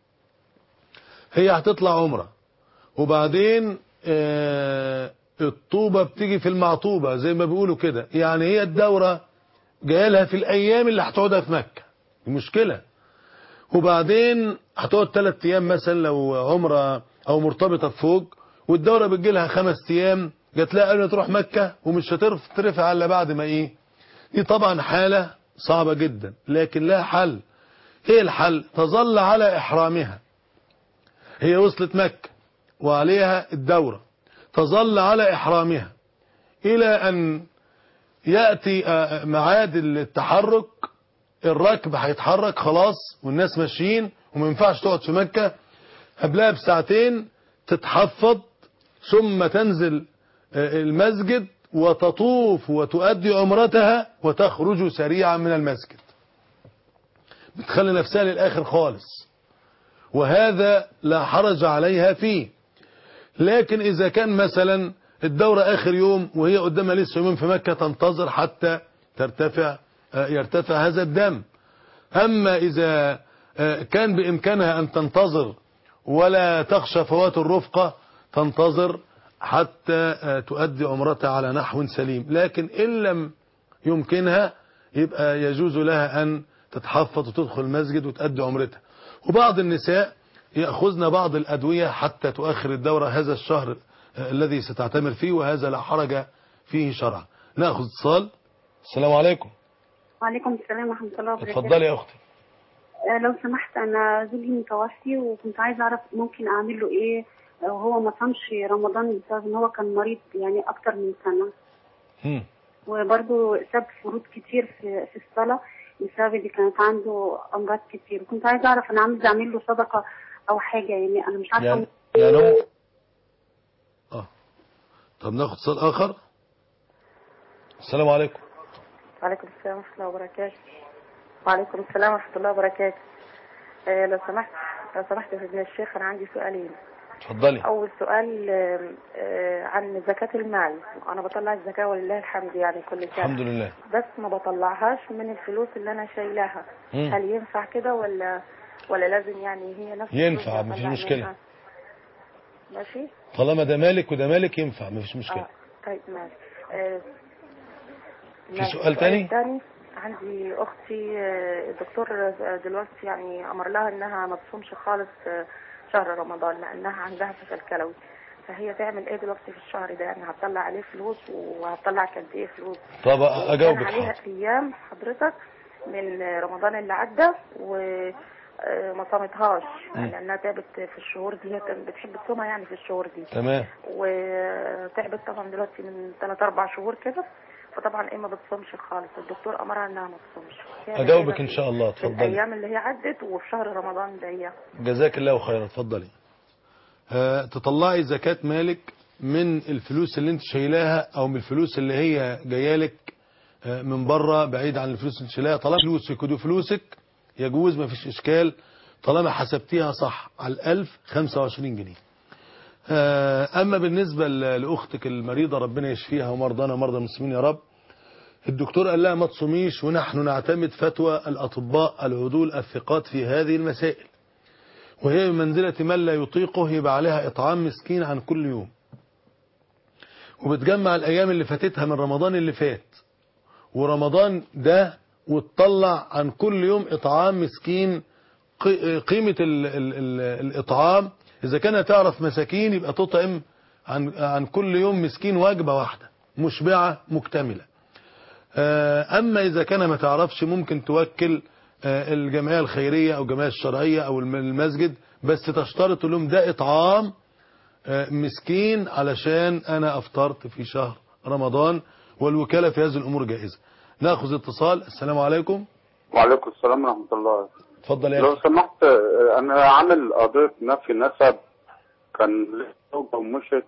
هي هتطلع عمرة وبعدين آه، الطوبة بتيجي في المعطوبة زي ما بيقولوا كده يعني هي الدورة جايه لها في الايام اللي هتقعدها في مكة المشكلة وبعدين هتقعد ثلاث ايام مثلا لو عمرة او مرتبطة بفوق والدورة بتجي لها خمس ايام جات لها قبل ما تروح مكة ومش هترف ترفع الا بعد ما ايه دي طبعا حالة صعبة جدا لكن لها حل ايه الحل تظل على احرامها هي وصلت مكة وعليها الدورة تظل على احرامها الى ان يأتي آه، ميعاد التحرك الركب هيتحرك خلاص والناس ماشيين وما ينفعش تقعد في مكة قبلها بساعتين تتحفظ ثم تنزل آه، المسجد وتطوف وتؤدي عمرتها وتخرج سريعا من المسجد بتخلي نفسها للآخر خالص وهذا لا حرج عليها فيه لكن إذا كان مثلا الدورة آخر يوم وهي قدامها لسه يومين في مكة تنتظر حتى ترتفع آه، يرتفع هذا الدم أما إذا آه، كان بإمكانها أن تنتظر ولا تخشى فوات الرفقة تنتظر حتى آه، تؤدي عمرتها على نحو سليم لكن إن لم يمكنها يبقى يجوز لها أن تتحفظ وتدخل المسجد وتؤدي عمرتها وبعض النساء يأخذن بعض الأدوية حتى تؤخر الدورة هذا الشهر آه، الذي ستعتمر فيه وهذا لا حرج فيه شرعا نأخذ اتصال السلام عليكم وعليكم السلام ورحمة الله وبركاته اتفضلي يا أختي آه، لو سمحت أنا زوجي متوفي وكنت عايزة أعرف ممكن أعمل له إيه وهو ما صامش رمضان بسبب إن هو كان مريض يعني أكتر من سنة مم. وبرضه ساب فروض كتير في في الصلاة بسبب إن كانت عنده أمراض كتير كنت عايزة أعرف أنا عايزة أعمل له صدقة أو حاجة يعني أنا مش عارفة يعني يعني هو اه طب ناخد اتصال آخر السلام عليكم وعليكم السلام ورحمة الله وبركاته وعليكم السلام ورحمة الله وبركاته آه لو سمحت لو سمحت يا سيدنا الشيخ أنا عندي سؤالين اتفضلي أول سؤال آه، آه، عن زكاة المال أنا بطلع الزكاة ولله الحمد يعني كل سنة الحمد لله بس ما بطلعهاش من الفلوس اللي أنا شايلاها مم. هل ينفع كده ولا ولا لازم يعني هي نفس ينفع، الفلوس مفيش بطلع مشكلة. منها؟ ماشي طالما ده مالك وده مالك ينفع مفيش مشكلة آه. طيب ماشي آه، في ماشي. سؤال تاني؟ تاني عندي اختي آه، الدكتور آه، دلوقتي يعني امر لها انها ما تصومش خالص آه، شهر رمضان لانها عندها فشل كلوي فهي تعمل ايه دلوقتي في الشهر ده يعني هتطلع عليه فلوس وهتطلع قد ايه فلوس طب وكان اجاوبك عليها حاضر ايام حضرتك من رمضان اللي عدى و آه، ما صامتهاش مم. لانها تعبت في الشهور دي هي كانت بتحب تصومها يعني في الشهور دي تمام وتعبت طبعا دلوقتي من 3 4 شهور كده فطبعا ايه ما بتصومش خالص الدكتور امرها انها ما تصومش هي اجاوبك هنا ان في- شاء الله في اتفضلي الايام اللي هي عدت وفي شهر رمضان ده هي جزاك الله خيرا اتفضلي آه، تطلعي زكاة مالك من الفلوس اللي انت شايلاها او من الفلوس اللي هي جايالك آه، من بره بعيد عن الفلوس اللي انت شايلاها طالما فلوسك ودي فلوسك يجوز ما فيش اشكال طالما حسبتيها صح على الالف 25 جنيه آه، اما بالنسبة ل- لاختك المريضة ربنا يشفيها ومرضانا ومرضى المسلمين يا رب الدكتور قال لها ما تصوميش ونحن نعتمد فتوى الاطباء العدول الثقات في هذه المسائل وهي بمنزلة من لا يطيقه يبقى عليها إطعام مسكين عن كل يوم وبتجمع الأيام اللي فاتتها من رمضان اللي فات ورمضان ده وتطلع عن كل يوم إطعام مسكين قي- قيمة ال ال ال الإطعام إذا كانت تعرف مساكين يبقى تطعم عن, عن كل يوم مسكين وجبة واحدة مشبعة مكتملة آه، أما إذا كان ما تعرفش ممكن توكل آه، الجمعية الخيرية أو الجمعية الشرعية أو الم- المسجد بس تشترط لهم ده إطعام آه، مسكين علشان أنا أفطرت في شهر رمضان والوكالة في هذه الأمور جائزة ناخذ اتصال السلام عليكم وعليكم السلام ورحمة الله اتفضل يا لو أخي سمحت آه، أنا عامل قضية نفي نسب كان لسه زوجة ومشت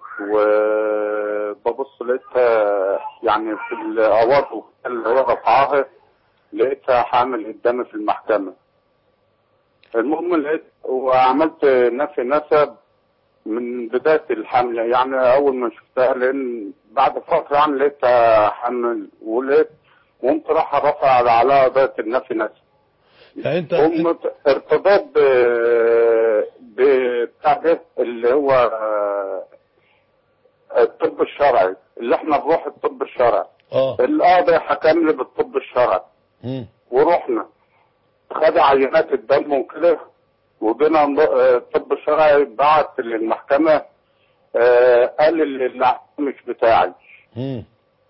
وببص لقيتها يعني في الأوراق اللي هو رفعها لقيتها حامل قدامي في المحكمة المهم لقيت وعملت نفي نسب من بداية الحمل يعني أول ما شفتها لأن بعد فترة يعني لقيتها حامل ولقيت وقمت راح رافع على قضية النفي نسب يعني أنت هم ارتباط ب بتاع ده اللي هو آه، الطب الشرعي اللي احنا نروح الطب الشرعي اه القاضي حكم لي بالطب الشرعي مم. ورحنا خد عينات الدم وكده وجينا ن- آه، الطب الشرعي بعت للمحكمة آه، قال اللي العقد مش بتاعي مم.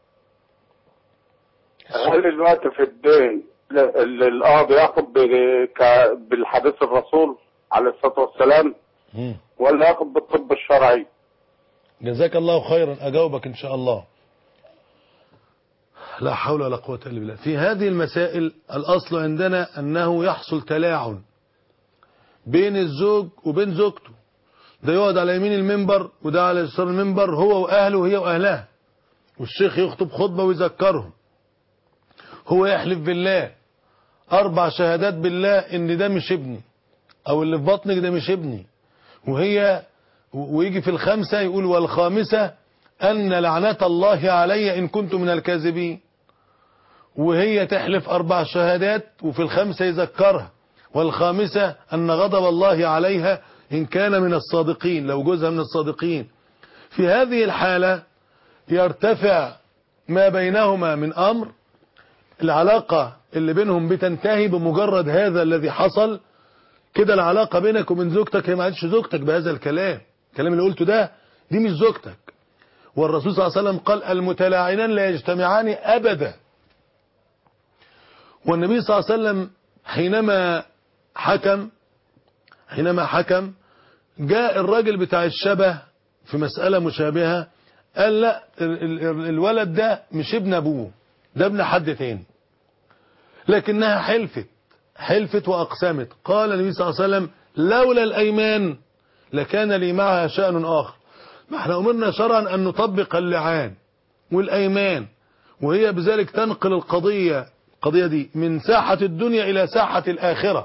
هل الوقت في الدين ال- القاضي ياخد ب- ك- بالحديث الرسول عليه الصلاة والسلام مم. ولا ياخد بالطب الشرعي جزاك الله خيرا أجاوبك إن شاء الله لا حول ولا قوة إلا بالله في هذه المسائل الأصل عندنا أنه يحصل تلاعن بين الزوج وبين زوجته ده يقعد على يمين المنبر وده على يسار المنبر هو وأهله وهي وأهلها والشيخ يخطب خطبة ويذكرهم هو يحلف بالله أربع شهادات بالله إن ده مش ابني أو اللي في بطنك ده مش ابني وهي ويجي في الخمسة يقول والخامسة أن لعنة الله علي إن كنت من الكاذبين وهي تحلف أربع شهادات وفي الخمسة يذكرها والخامسة أن غضب الله عليها إن كان من الصادقين لو جوزها من الصادقين في هذه الحالة يرتفع ما بينهما من أمر العلاقة اللي بينهم بتنتهي بمجرد هذا الذي حصل كده العلاقة بينك وبين زوجتك هي ما عادش زوجتك بهذا الكلام الكلام اللي قلته ده دي مش زوجتك والرسول صلى الله عليه وسلم قال المتلاعنان لا يجتمعان أبدا والنبي صلى الله عليه وسلم حينما حكم حينما حكم جاء الراجل بتاع الشبه في مسألة مشابهة قال لا ال- ال- الولد ده مش ابن أبوه ده ابن حد تاني لكنها حلفت حلفت وأقسمت قال النبي صلى الله عليه وسلم لولا الأيمان لكان لي معها شأن آخر ما احنا أمرنا شرعا أن نطبق اللعان والأيمان وهي بذلك تنقل القضية القضية دي من ساحة الدنيا إلى ساحة الآخرة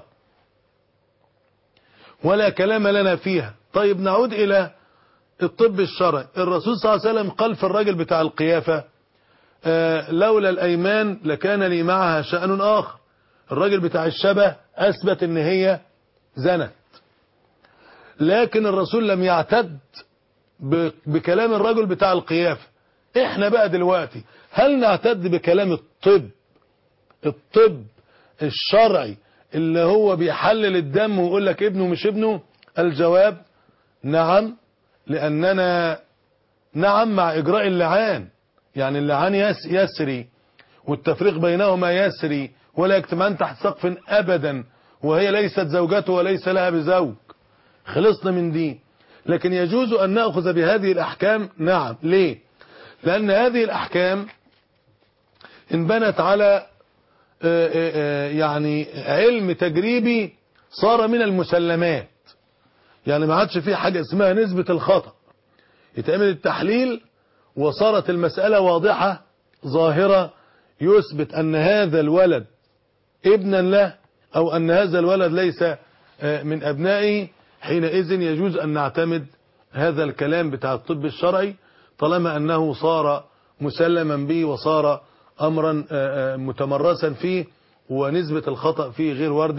ولا كلام لنا فيها طيب نعود إلى الطب الشرعي الرسول صلى الله عليه وسلم قال في الراجل بتاع القيافة آه، لولا الأيمان لكان لي معها شأن آخر الراجل بتاع الشبه أثبت ان هي زنت لكن الرسول لم يعتد ب- بكلام الرجل بتاع القيافة احنا بقى دلوقتي هل نعتد بكلام الطب الطب الشرعي اللي هو بيحلل الدم ويقول لك ابنه مش ابنه الجواب نعم لأننا نعم مع إجراء اللعان يعني اللعان يس يسري والتفريق بينهما يسري ولا يجتمعان تحت سقف أبدا وهي ليست زوجته وليس لها بزوج خلصنا من دي لكن يجوز أن نأخذ بهذه الأحكام نعم ليه لأن هذه الأحكام انبنت على آه، آه، آه، يعني علم تجريبي صار من المسلمات يعني ما عادش في حاجة اسمها نسبة الخطأ يتعمل التحليل وصارت المسألة واضحة ظاهرة يثبت أن هذا الولد ابنا له أو أن هذا الولد ليس آه، من أبنائه حينئذ يجوز أن نعتمد هذا الكلام بتاع الطب الشرعي طالما أنه صار مسلما به وصار أمرا آه، آه، متمرسا فيه ونسبة الخطأ فيه غير واردة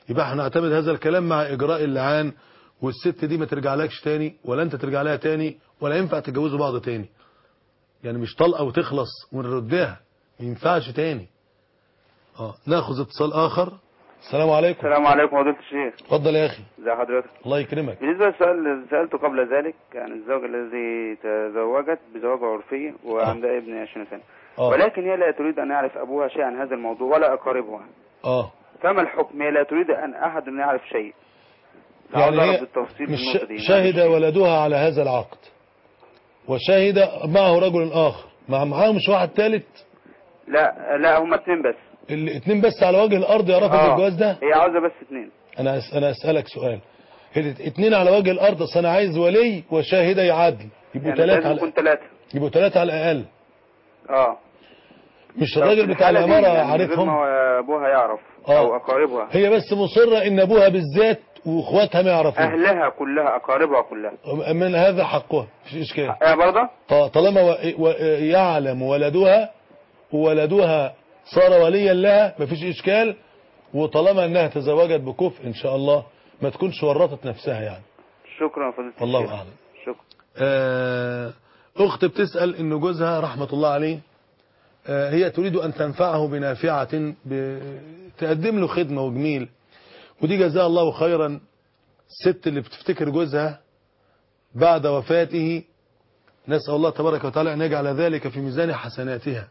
يبقى احنا نعتمد هذا الكلام مع اجراء اللعان والست دي ما ترجعلكش تاني ولا انت ترجع لها تاني ولا ينفع تتجوزوا بعض تاني يعني مش طلقه وتخلص ونردها ما ينفعش تاني اه ناخذ اتصال اخر السلام عليكم السلام عليكم فضيلة الشيخ اتفضل يا اخي ازي حضرتك الله يكرمك بالنسبة للسؤال اللي سألته قبل ذلك يعني الزوجة الذي تزوجت بزواج عرفي وعندها ابن 20 سنة آه. ولكن هي لا تريد أن يعرف أبوها شيء عن هذا الموضوع ولا أقاربها اه فما الحكم هي لا تريد أن أحد أن يعرف شيء يعني تعرض هي بالتفصيل مش بالنقطة دي. شهد ولدها على هذا العقد وشهد معه رجل آخر مع معاه مش واحد ثالث لا لا هما اتنين بس الاثنين بس على وجه الأرض يعرفوا آه. بالجواز ده هي عاوزة بس اتنين أنا أس... أنا أسألك سؤال الاثنين على وجه الأرض أصل أنا عايز ولي وشاهدي عدل يبقوا يعني ثلاثة لازم على يكون ثلاثة يبقوا ثلاثة على الأقل اه مش طب الراجل في بتاع الحالة دي العمارة يعني من غير عارفهم ما أبوها يعرف آه. أو أقاربها هي بس مصرة إن أبوها بالذات وإخواتها ما يعرفون أهلها كلها أقاربها كلها من هذا حقها مفيش إشكال يا برضه ط- طالما و... و... يعلم ولدها وولدها صار وليا لها مفيش إشكال وطالما أنها تزوجت بكفء إن شاء الله ما تكونش ورطت نفسها يعني شكرا يا فضيلة والله الشيخ. أعلم شكرا آه، أخت بتسأل إن جوزها رحمة الله عليه آه، هي تريد أن تنفعه بنافعة ب- تقدم له خدمة وجميل ودي جزاها الله خيرا الست اللي بتفتكر جوزها بعد وفاته نسأل الله تبارك وتعالى أن يجعل ذلك في ميزان حسناتها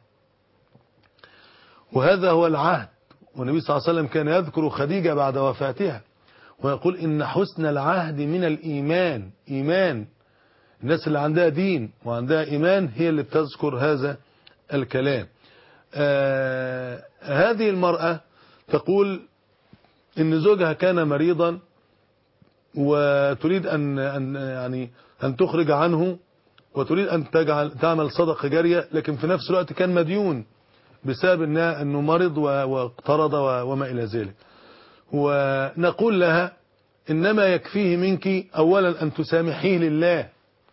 وهذا هو العهد والنبي صلى الله عليه وسلم كان يذكر خديجة بعد وفاتها ويقول إن حسن العهد من الإيمان إيمان الناس اللي عندها دين وعندها إيمان هي اللي بتذكر هذا الكلام آه هذه المرأة تقول إن زوجها كان مريضا وتريد أن, أن يعني أن تخرج عنه وتريد أن تجعل تعمل صدقة جارية لكن في نفس الوقت كان مديون بسبب إنها- أنه مرض و- واقترض و- وما إلى ذلك ونقول لها إنما يكفيه منك أولا أن تسامحيه لله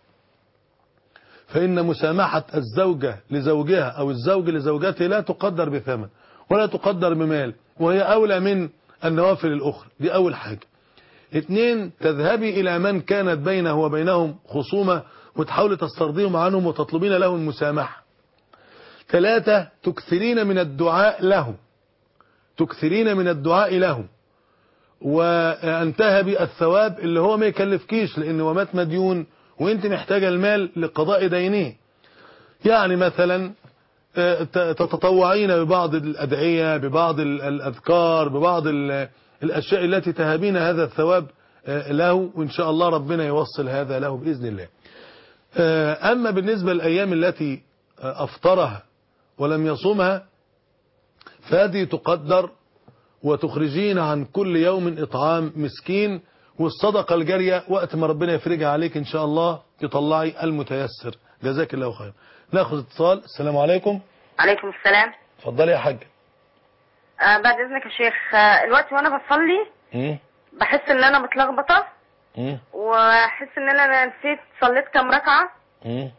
فإن مسامحة الزوجة لزوجها أو الزوج لزوجته لا تقدر بثمن ولا تقدر بمال وهي أولى من النوافل الأخرى دي أول حاجة اثنين تذهبي إلى من كانت بينه وبينهم خصومة وتحاولي تسترضيهم عنهم وتطلبين له المسامحة ثلاثة تكثرين من الدعاء له تكثرين من الدعاء له وأن تهبي الثواب اللي هو ما يكلفكيش لأن هو مات مديون وانت محتاجة المال لقضاء دينه يعني مثلا آه، ت- تتطوعين ببعض الأدعية ببعض ال- الأذكار ببعض ال- الأشياء التي تهبين هذا الثواب آه، له وإن شاء الله ربنا يوصل هذا له بإذن الله آه، أما بالنسبة للأيام التي آه، أفطرها ولم يصومها فهذه تقدر وتخرجين عن كل يوم إطعام مسكين والصدقة الجارية وقت ما ربنا يفرجها عليك إن شاء الله تطلعي المتيسر جزاك الله خير ناخذ اتصال السلام عليكم عليكم السلام اتفضلي يا حاجة آه بعد اذنك يا شيخ آه الوقت وانا بصلي مم. بحس ان انا متلخبطه مم. واحس ان انا نسيت صليت كام ركعه مم.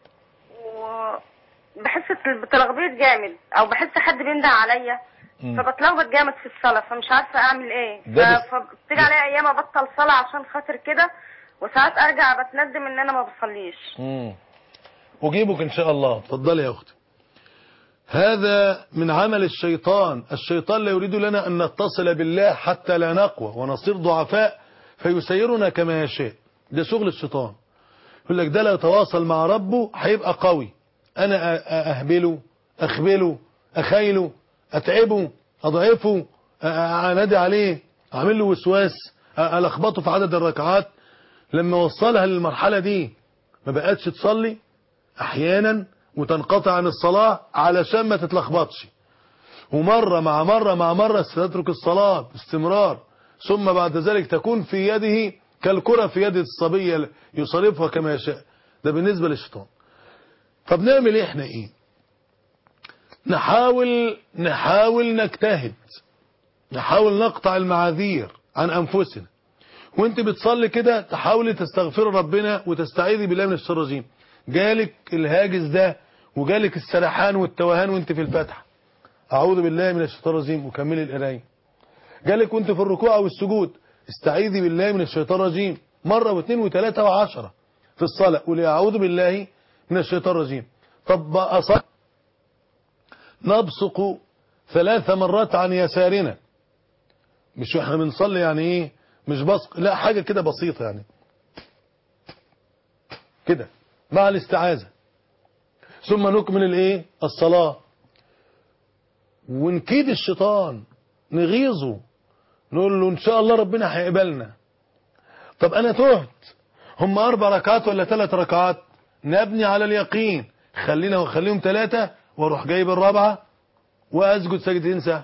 وبحس بتلخبيط جامد او بحس حد بينده عليا مم. فبتلخبط جامد في الصلاه فمش عارفه اعمل ايه ده بس- ف- فبتيجي عليا ايام ابطل صلاه عشان خاطر كده وساعات ارجع بتندم ان انا ما بصليش مم. أجيبك إن شاء الله اتفضلي يا أختي هذا من عمل الشيطان الشيطان لا يريد لنا أن نتصل بالله حتى لا نقوى ونصير ضعفاء فيسيرنا كما يشاء ده شغل الشيطان يقول لك ده لو تواصل مع ربه هيبقى قوي أنا أ- أ- أهبله أخبله أخيله أتعبه أضعفه أ- أ- أنادي عليه أعمل له وسواس أ- ألخبطه في عدد الركعات لما وصلها للمرحلة دي ما بقتش تصلي احيانا وتنقطع عن الصلاة علشان ما تتلخبطش ومرة مع مرة مع مرة ستترك الصلاة باستمرار ثم بعد ذلك تكون في يده كالكرة في يد الصبية يصرفها كما يشاء ده بالنسبة للشيطان طب نعمل ايه احنا ايه نحاول نحاول نجتهد نحاول نقطع المعاذير عن انفسنا وانت بتصلي كده تحاولي تستغفر ربنا وتستعيذي بالله من الشر الرجيم جالك الهاجس ده وجالك السرحان والتوهان وانت في الفاتحه اعوذ بالله من الشيطان الرجيم وكملي القرايه جالك وانت في الركوع او السجود استعيذي بالله من الشيطان الرجيم مرة واثنين وثلاثة وعشرة في الصلاة قولي أعوذ بالله من الشيطان الرجيم طب أصلا نبصق ثلاث مرات عن يسارنا مش احنا بنصلي يعني ايه مش بصق لا حاجة كده بسيطة يعني كده مع الاستعاذة ثم نكمل الايه الصلاة ونكيد الشيطان نغيظه نقول له ان شاء الله ربنا هيقبلنا طب انا تهت هم اربع ركعات ولا ثلاث ركعات نبني على اليقين خلينا خليهم ثلاثة واروح جايب الرابعة واسجد سجدتين سهل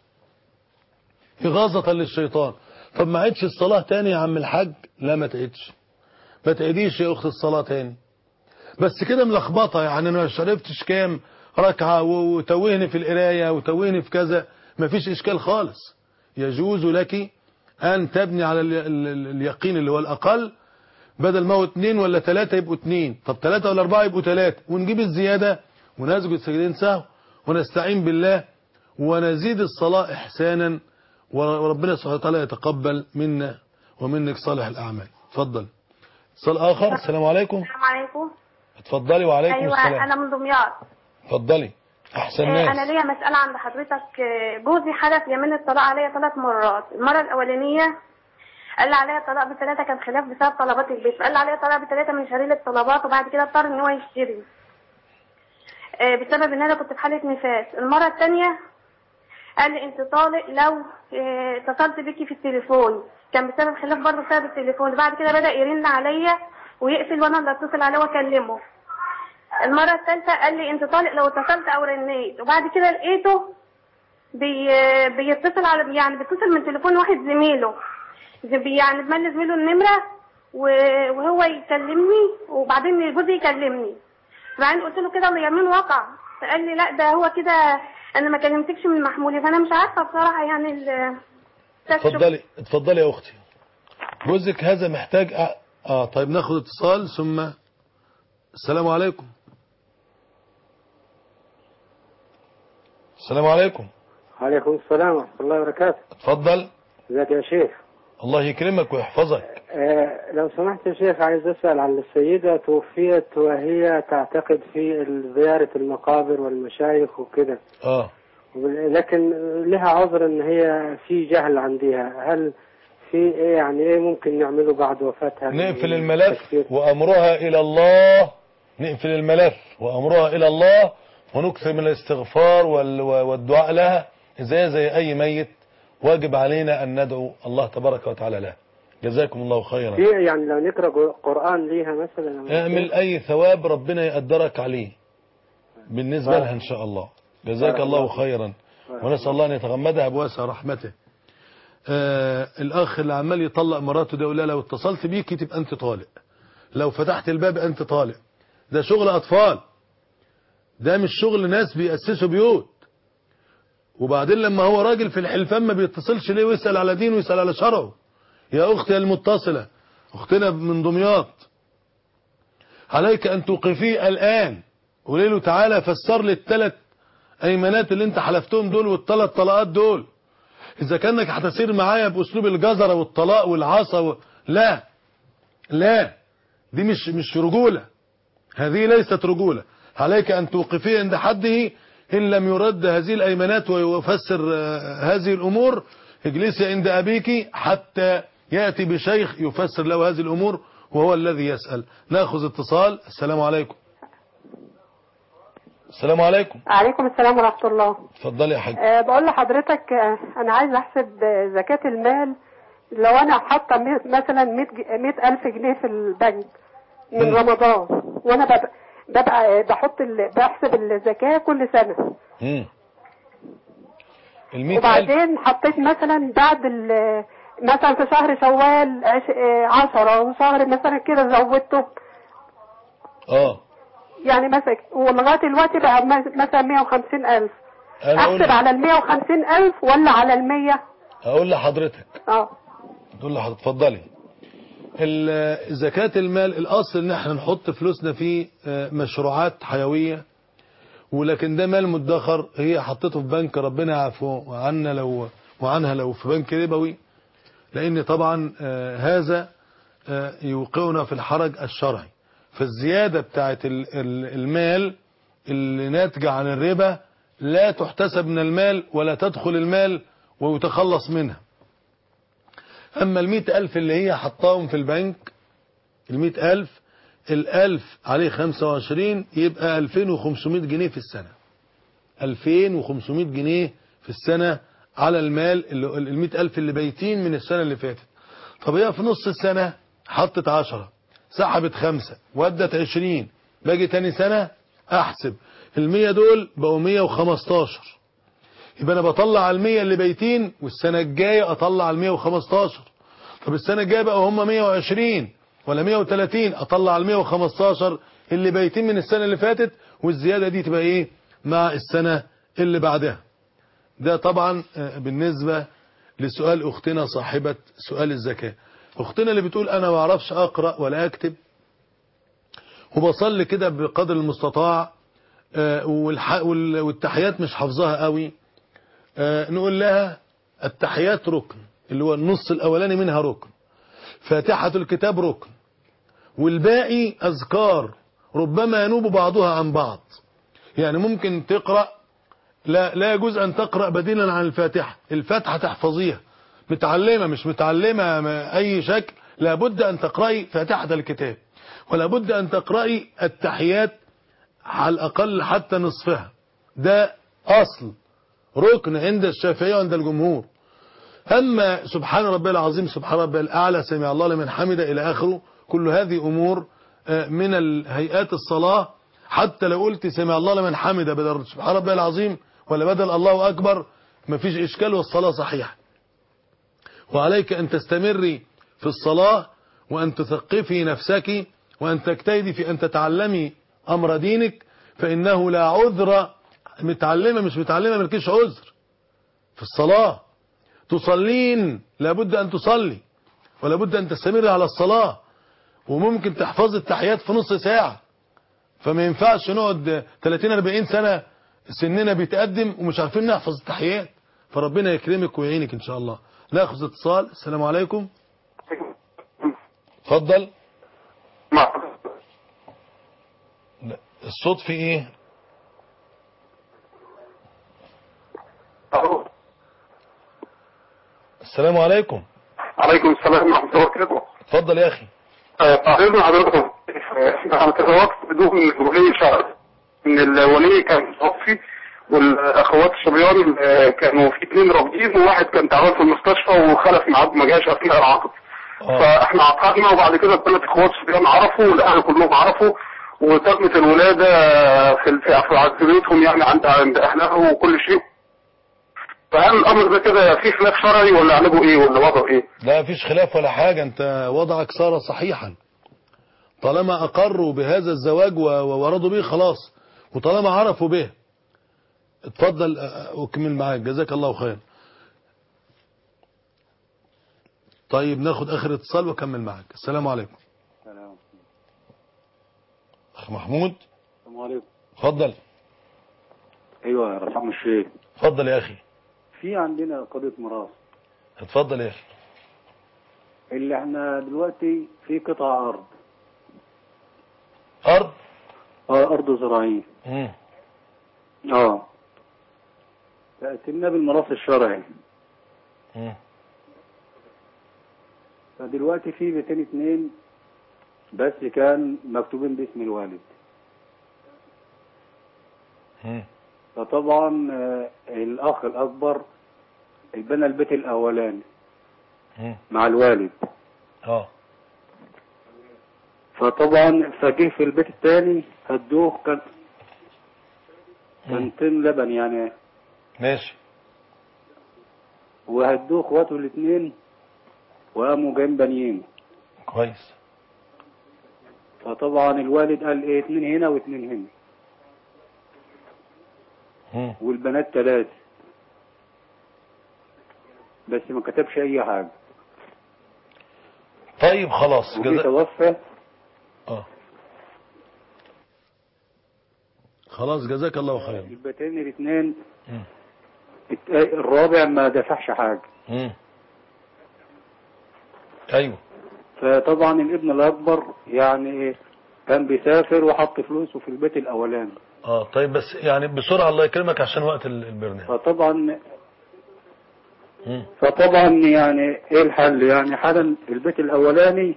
إغاظة للشيطان طب ما عدش الصلاة تاني يا عم الحاج لا ما تعيدش ما تعيديش يا أخت الصلاة تاني بس كده ملخبطة يعني أنا ما شرفتش كام ركعة وتوهني في القراية وتوهني في كذا ما فيش إشكال خالص يجوز لك أن تبني على ال ال ال اليقين اللي هو الأقل بدل ما هو اتنين ولا تلاتة يبقوا اتنين طب تلاتة ولا أربعة يبقوا تلاتة ونجيب الزيادة ونسجد سجدين سهو ونستعين بالله ونزيد الصلاة إحسانا وربنا سبحانه وتعالى يتقبل منا ومنك صالح الأعمال اتفضل اتصال آخر السلام عليكم السلام عليكم اتفضلي وعليكم ايوه السلام انا من دمياط اتفضلي أحسن آه، انا ناس ليا مسألة عند حضرتك آه، جوزي حدث يمين الطلاق عليا ثلاث مرات المرة الأولانية قال لي عليا طلاق بثلاثة كان خلاف بسبب طلبات البيت فقال لي عليا طلاق بثلاثة من شرير الطلبات وبعد كده اضطر ان هو يشتري آه، بسبب ان انا كنت في حالة نفاس المرة الثانية قال لي انت طالق لو آه، اتصلت بيكي في التليفون كان بسبب خلاف برضه بسبب التليفون بعد كده بدأ يرن عليا ويقفل وانا اللي اتصل عليه واكلمه المرة الثالثة قال لي انت طالق لو اتصلت او رنيت وبعد كده لقيته بي بيتصل على يعني بيتصل من تليفون واحد زميله زي- يعني بمل زميله النمرة و- وهو يكلمني وبعدين جوزي يكلمني بعدين قلت له كده اليمين وقع فقال لي لا ده هو كده انا ما كلمتكش من محمولي فانا مش عارفة بصراحة يعني ال اتفضلي اتفضلي يا أختي جوزك هذا محتاج اه, آه طيب ناخد اتصال ثم السلام عليكم السلام عليكم عليكم السلام ورحمة الله وبركاته اتفضل ازيك يا شيخ الله يكرمك ويحفظك آه لو سمحت يا شيخ عايز أسأل عن السيدة توفيت وهي تعتقد في زيارة المقابر والمشايخ وكده اه وبال- لكن لها عذر ان هي في جهل عندها هل في ايه يعني ايه ممكن نعمله بعد وفاتها نقفل الملف وأمرها إلى الله نقفل الملف وأمرها إلى الله ونكثر من الاستغفار وال- والدعاء لها زي زي أي ميت واجب علينا أن ندعو الله تبارك وتعالى له جزاكم الله خيرا في يعني لو نقرأ قرآن ليها مثلا اعمل أي ثواب ربنا يقدرك عليه بالنسبة بارك. لها إن شاء الله جزاك بارك الله الله. خيرا بارك ونسأل الله أن يتغمدها بواسع رحمته آه الأخ اللي عمال يطلق مراته ده يقول لها لو اتصلت بيكي تبقى أنت طالق لو فتحت الباب أنت طالق ده شغل أطفال ده مش شغل ناس بيأسسوا بيوت وبعدين لما هو راجل في الحلفان ما بيتصلش ليه ويسأل على دينه ويسأل على شرعه يا أختي المتصلة أختنا من دمياط عليك أن توقفيه الآن قولي له تعالى فسر لي الثلاث أيمانات اللي أنت حلفتهم دول والثلاث طلقات دول إذا كانك هتسير معايا بأسلوب الجزرة والطلاق والعصا و... لا لا دي مش مش رجولة هذه ليست رجولة عليك أن توقفيه عند حده إن لم يرد هذه الأيمانات ويفسر آه، هذه الأمور اجلسي عند أبيك حتى يأتي بشيخ يفسر له هذه الأمور وهو الذي يسأل ناخذ اتصال السلام عليكم السلام عليكم عليكم السلام ورحمة الله اتفضلي يا حاج أه بقول لحضرتك آه، أنا عايز أحسب آه، زكاة المال لو أنا حاطة مي- مثلا 100 ألف جنيه في البنك من مم. رمضان وأنا ببقى, ببقى آه، بحط ال- بحسب الزكاة كل سنة مم. المئة ألف وبعدين حطيت مثلا بعد ال- مثلا في شهر شوال عش- آه، عشرة وشهر مثلا كده زودته اه يعني مثلا ولغاية دلوقتي بقى م- مثلا 150 ألف أنا أقول أحسب على ال 150 ألف ولا على ال 100 أقول لحضرتك اه تقول لحضرتك اتفضلي ال- زكاة المال الأصل إن احنا نحط فلوسنا في آه، مشروعات حيوية ولكن ده مال مدخر هي حطيته في بنك ربنا يعفو عنا لو وعنها لو في بنك ربوي لأن طبعا آه، هذا آه، يوقعنا في الحرج الشرعي فالزيادة بتاعت ال- ال- المال اللي ناتجة عن الربا لا تحتسب من المال ولا تدخل المال ويتخلص منها أما المئة ألف اللي هي حطاهم في البنك المئة ألف الألف عليه خمسة وعشرين يبقى ألفين وخمسمائة جنيه في السنة ألفين وخمسمائة جنيه في السنة على المال اللي- المئة ألف اللي بايتين من السنة اللي فاتت طب هي في نص السنة حطت عشرة سحبت خمسة ودت عشرين باجي تاني سنة أحسب المية دول بقوا مية وخمستاشر يبقى أنا بطلع على المية اللي بايتين والسنة الجاية أطلع على المية وخمستاشر طب السنة الجاية بقى هم 120 ولا 130 اطلع على 115 اللي بايتين من السنة اللي فاتت والزيادة دي تبقى ايه مع السنة اللي بعدها ده طبعا آه، بالنسبة لسؤال اختنا صاحبة سؤال الزكاة اختنا اللي بتقول انا ما اعرفش اقرأ ولا اكتب وبصلي كده بقدر المستطاع آه، والح- وال- والتحيات مش حافظاها قوي آه، نقول لها التحيات ركن اللي هو النص الاولاني منها ركن فاتحة الكتاب ركن والباقي اذكار ربما ينوب بعضها عن بعض يعني ممكن تقرأ لا لا يجوز ان تقرأ بديلا عن الفاتحة الفاتحة تحفظيها متعلمة مش متعلمة ما اي شكل لابد ان تقرأي فاتحة الكتاب ولابد ان تقرأي التحيات على الاقل حتى نصفها ده اصل ركن عند الشافعية وعند الجمهور أما سبحان ربي العظيم سبحان ربي الأعلى سمع الله لمن حمد إلى آخره كل هذه أمور آه، من الهيئات الصلاة حتى لو قلت سمع الله لمن حمد بدل سبحان ربي العظيم ولا بدل الله أكبر مفيش إشكال والصلاة صحيحة وعليك أن تستمري في الصلاة وأن تثقفي نفسك وأن تجتهدي في أن تتعلمي أمر دينك فإنه لا عذر متعلمة مش متعلمة ملكيش عذر في الصلاة تصلين لابد أن تصلي ولابد أن تستمر على الصلاة وممكن تحفظ التحيات في نص ساعة فما ينفعش نقعد 30-40 سنة سننا بيتقدم ومش عارفين نحفظ التحيات فربنا يكرمك ويعينك إن شاء الله ناخذ اتصال السلام عليكم اتفضل لا، الصوت في ايه السلام عليكم عليكم السلام ورحمة الله وبركاته. اتفضل يا اخي تعرضنا حضرتك احنا تزوجت بدون ولي شرعي. ان الولي كان متوفي والاخوات الصبيان آه، كانوا في اثنين رافضين وواحد كان تعبان في المستشفى وخلف معاه ما جاش اثناء العقد. فاحنا عقدنا وبعد كده الثلاث اخوات صبيان عرفوا والاهل كلهم عرفوا وتمت الولاده في ال- في في عزبيتهم يعني عند عند اهلها وكل شيء. فهل الامر ده كده فيه خلاف شرعي ولا علاجه ايه ولا وضعه ايه؟ لا فيش خلاف ولا حاجة انت وضعك صار صحيحا طالما اقروا بهذا الزواج و- وورضوا به خلاص وطالما عرفوا به اتفضل أ- اكمل معاك جزاك الله خير طيب ناخد اخر اتصال واكمل معاك السلام عليكم السلام اخ محمود السلام عليكم اتفضل ايوه يا رحم الشيخ اتفضل يا اخي في عندنا قضيه ميراث اتفضل يا اخي اللي احنا دلوقتي في قطع ارض ارض اه ارض زراعيه مم. اه تأتينا بالميراث الشرعي مم. فدلوقتي في بيتين اتنين بس كان مكتوبين باسم الوالد مم. فطبعا آه، الاخ الاكبر بنى البيت الاولاني مم. مع الوالد اه فطبعا فجه في البيت الثاني هدوه كان كان طن لبن يعني ماشي وهدوه اخواته الاثنين وقاموا جايين بانيين كويس فطبعا الوالد قال ايه اتنين هنا واتنين هنا مم. والبنات ثلاثة بس ما كتبش اي حاجة طيب خلاص وجي جزا... توفى اه خلاص جزاك الله خير البيتين الاثنين مم. الت- الرابع ما دفعش حاجة مم. ايوه فطبعا الابن الأكبر يعني كان بيسافر وحط فلوسه في البيت الأولاني اه طيب بس يعني بسرعة الله يكرمك عشان وقت ال- البرنامج فطبعا مم. فطبعا يعني ايه الحل يعني حالا البيت الأولاني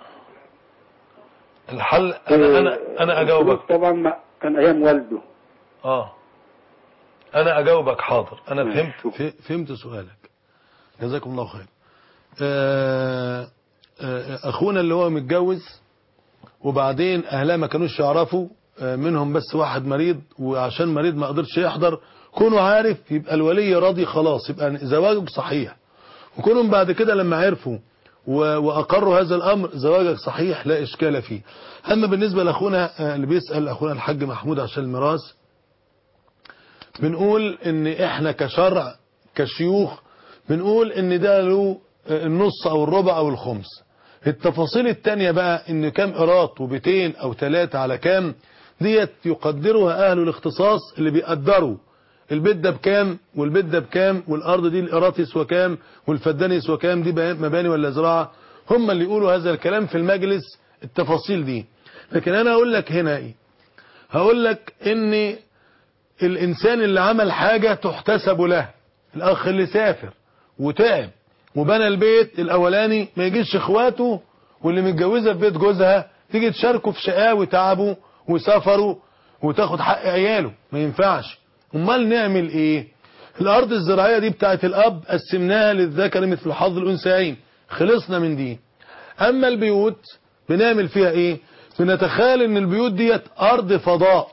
الحل انا انا انا اجاوبك الفلوس طبعا ما- كان أيام والده اه انا اجاوبك حاضر انا ماشي. فهمت ف- فهمت سؤالك جزاكم الله خير آه، آه، اخونا اللي هو متجوز وبعدين اهلها ما كانوش يعرفوا آه، منهم بس واحد مريض وعشان مريض ما قدرش يحضر كونه عارف يبقى الولي راضي خلاص يبقى زواجك صحيح وكونهم بعد كده لما عرفوا و- واقروا هذا الامر زواجك صحيح لا اشكال فيه اما بالنسبه لاخونا آه، اللي بيسال اخونا الحاج محمود عشان الميراث بنقول ان احنا كشرع كشيوخ بنقول ان ده له النص او الربع او الخمس التفاصيل التانية بقى ان كام قراط وبيتين او ثلاثة على كام ديت يقدرها اهل الاختصاص اللي بيقدروا البيت ده بكام والبيت ده بكام والارض دي القراط يسوى كام والفدان يسوى كام دي بيان- مباني ولا زراعة هم اللي يقولوا هذا الكلام في المجلس التفاصيل دي لكن انا اقول لك هنا ايه هقول لك ان الإنسان اللي عمل حاجة تحتسب له الأخ اللي سافر وتعب وبنى البيت الأولاني ما يجيش إخواته واللي متجوزة في بيت جوزها تيجي تشاركه في شقاه وتعبه وسفره وتاخد حق عياله ما ينفعش امال نعمل ايه الارض الزراعية دي بتاعت الاب قسمناها للذكر مثل حظ الانثيين خلصنا من دي اما البيوت بنعمل فيها ايه بنتخيل ان البيوت ديت ارض فضاء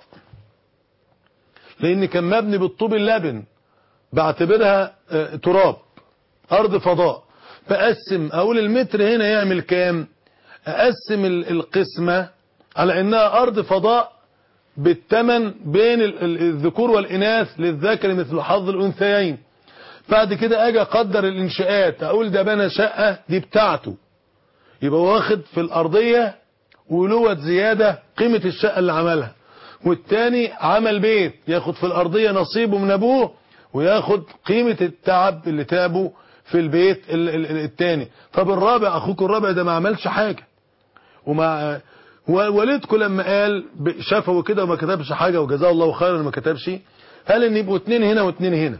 لان كان مبني بالطوب اللبن بعتبرها آه، تراب ارض فضاء بقسم اقول المتر هنا يعمل كام اقسم ال- القسمة على انها ارض فضاء بالثمن بين ال- ال- الذكور والاناث للذكر مثل حظ الانثيين بعد كده اجي اقدر الانشاءات اقول ده بنى شقة دي بتاعته يبقى واخد في الارضية ولوة زيادة قيمة الشقة اللي عملها والتاني عمل بيت ياخد في الارضية نصيبه من ابوه وياخد قيمة التعب اللي تعبه في البيت ال- ال- ال- التاني طب الرابع اخوك الرابع ده ما عملش حاجة وما والدكم لما قال ب- شافه كده وما كتبش حاجة وجزاه الله خيرا ما كتبش قال ان يبقوا اتنين هنا واتنين هنا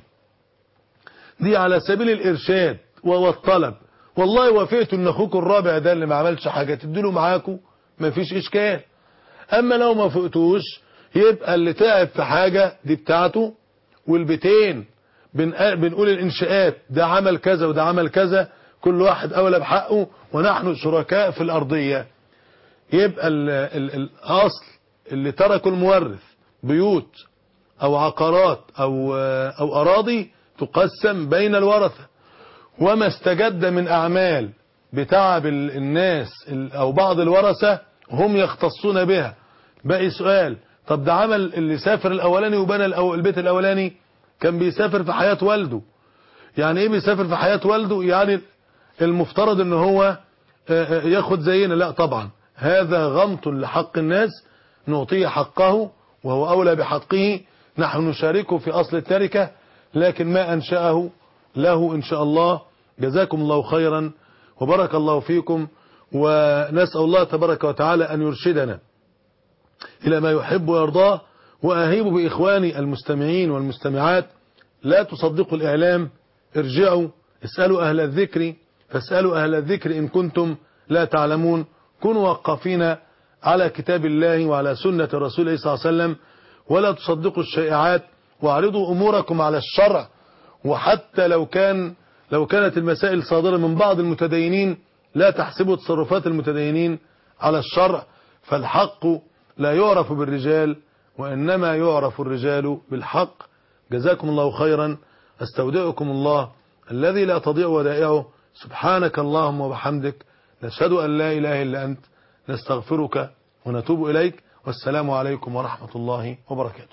دي على سبيل الارشاد والطلب والله وافقت ان اخوك الرابع ده اللي ما عملش حاجة تديله معاكم ما فيش اشكال اما لو ما فقتوش يبقى اللي تعب في حاجة دي بتاعته والبيتين بن- بنقول الانشاءات ده عمل كذا وده عمل كذا كل واحد اولى بحقه ونحن شركاء في الارضية يبقى ال ال الاصل اللي تركه المورث بيوت او عقارات او او اراضي تقسم بين الورثة وما استجد من اعمال بتعب ال- الناس ال- او بعض الورثة هم يختصون بها باقي سؤال طب ده عمل اللي سافر الاولاني وبنى الأو- البيت الاولاني كان بيسافر في حياة والده يعني ايه بيسافر في حياة والده يعني المفترض ان هو آه، آه، ياخد زينا لا طبعا هذا غمط لحق الناس نعطيه حقه وهو اولى بحقه نحن نشاركه في اصل التركة لكن ما انشأه له ان شاء الله جزاكم الله خيرا وبارك الله فيكم ونسأل الله تبارك وتعالى ان يرشدنا إلى ما يحب ويرضاه وأهيب بإخواني المستمعين والمستمعات لا تصدقوا الإعلام ارجعوا اسألوا أهل الذكر فاسألوا أهل الذكر إن كنتم لا تعلمون كونوا وقفين على كتاب الله وعلى سنة رسوله صلى الله عليه وسلم ولا تصدقوا الشائعات واعرضوا أموركم على الشرع وحتى لو كان لو كانت المسائل صادرة من بعض المتدينين لا تحسبوا تصرفات المتدينين على الشرع فالحق لا يعرف بالرجال وإنما يعرف الرجال بالحق جزاكم الله خيرا استودعكم الله الذي لا تضيع ودائعه سبحانك اللهم وبحمدك نشهد أن لا إله إلا أنت نستغفرك ونتوب إليك والسلام عليكم ورحمة الله وبركاته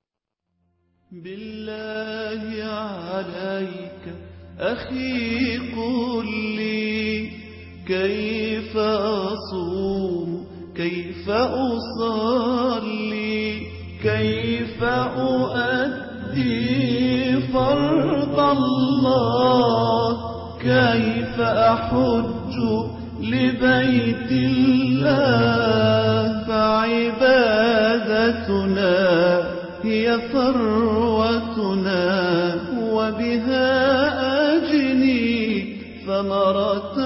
بالله عليك أخي قل لي كيف أصوم كيف أصلي كيف أؤدي أؤدي فرض الله كيف أحج لبيت الله فعبادتنا هي ثروتنا وبها أجني ثمرة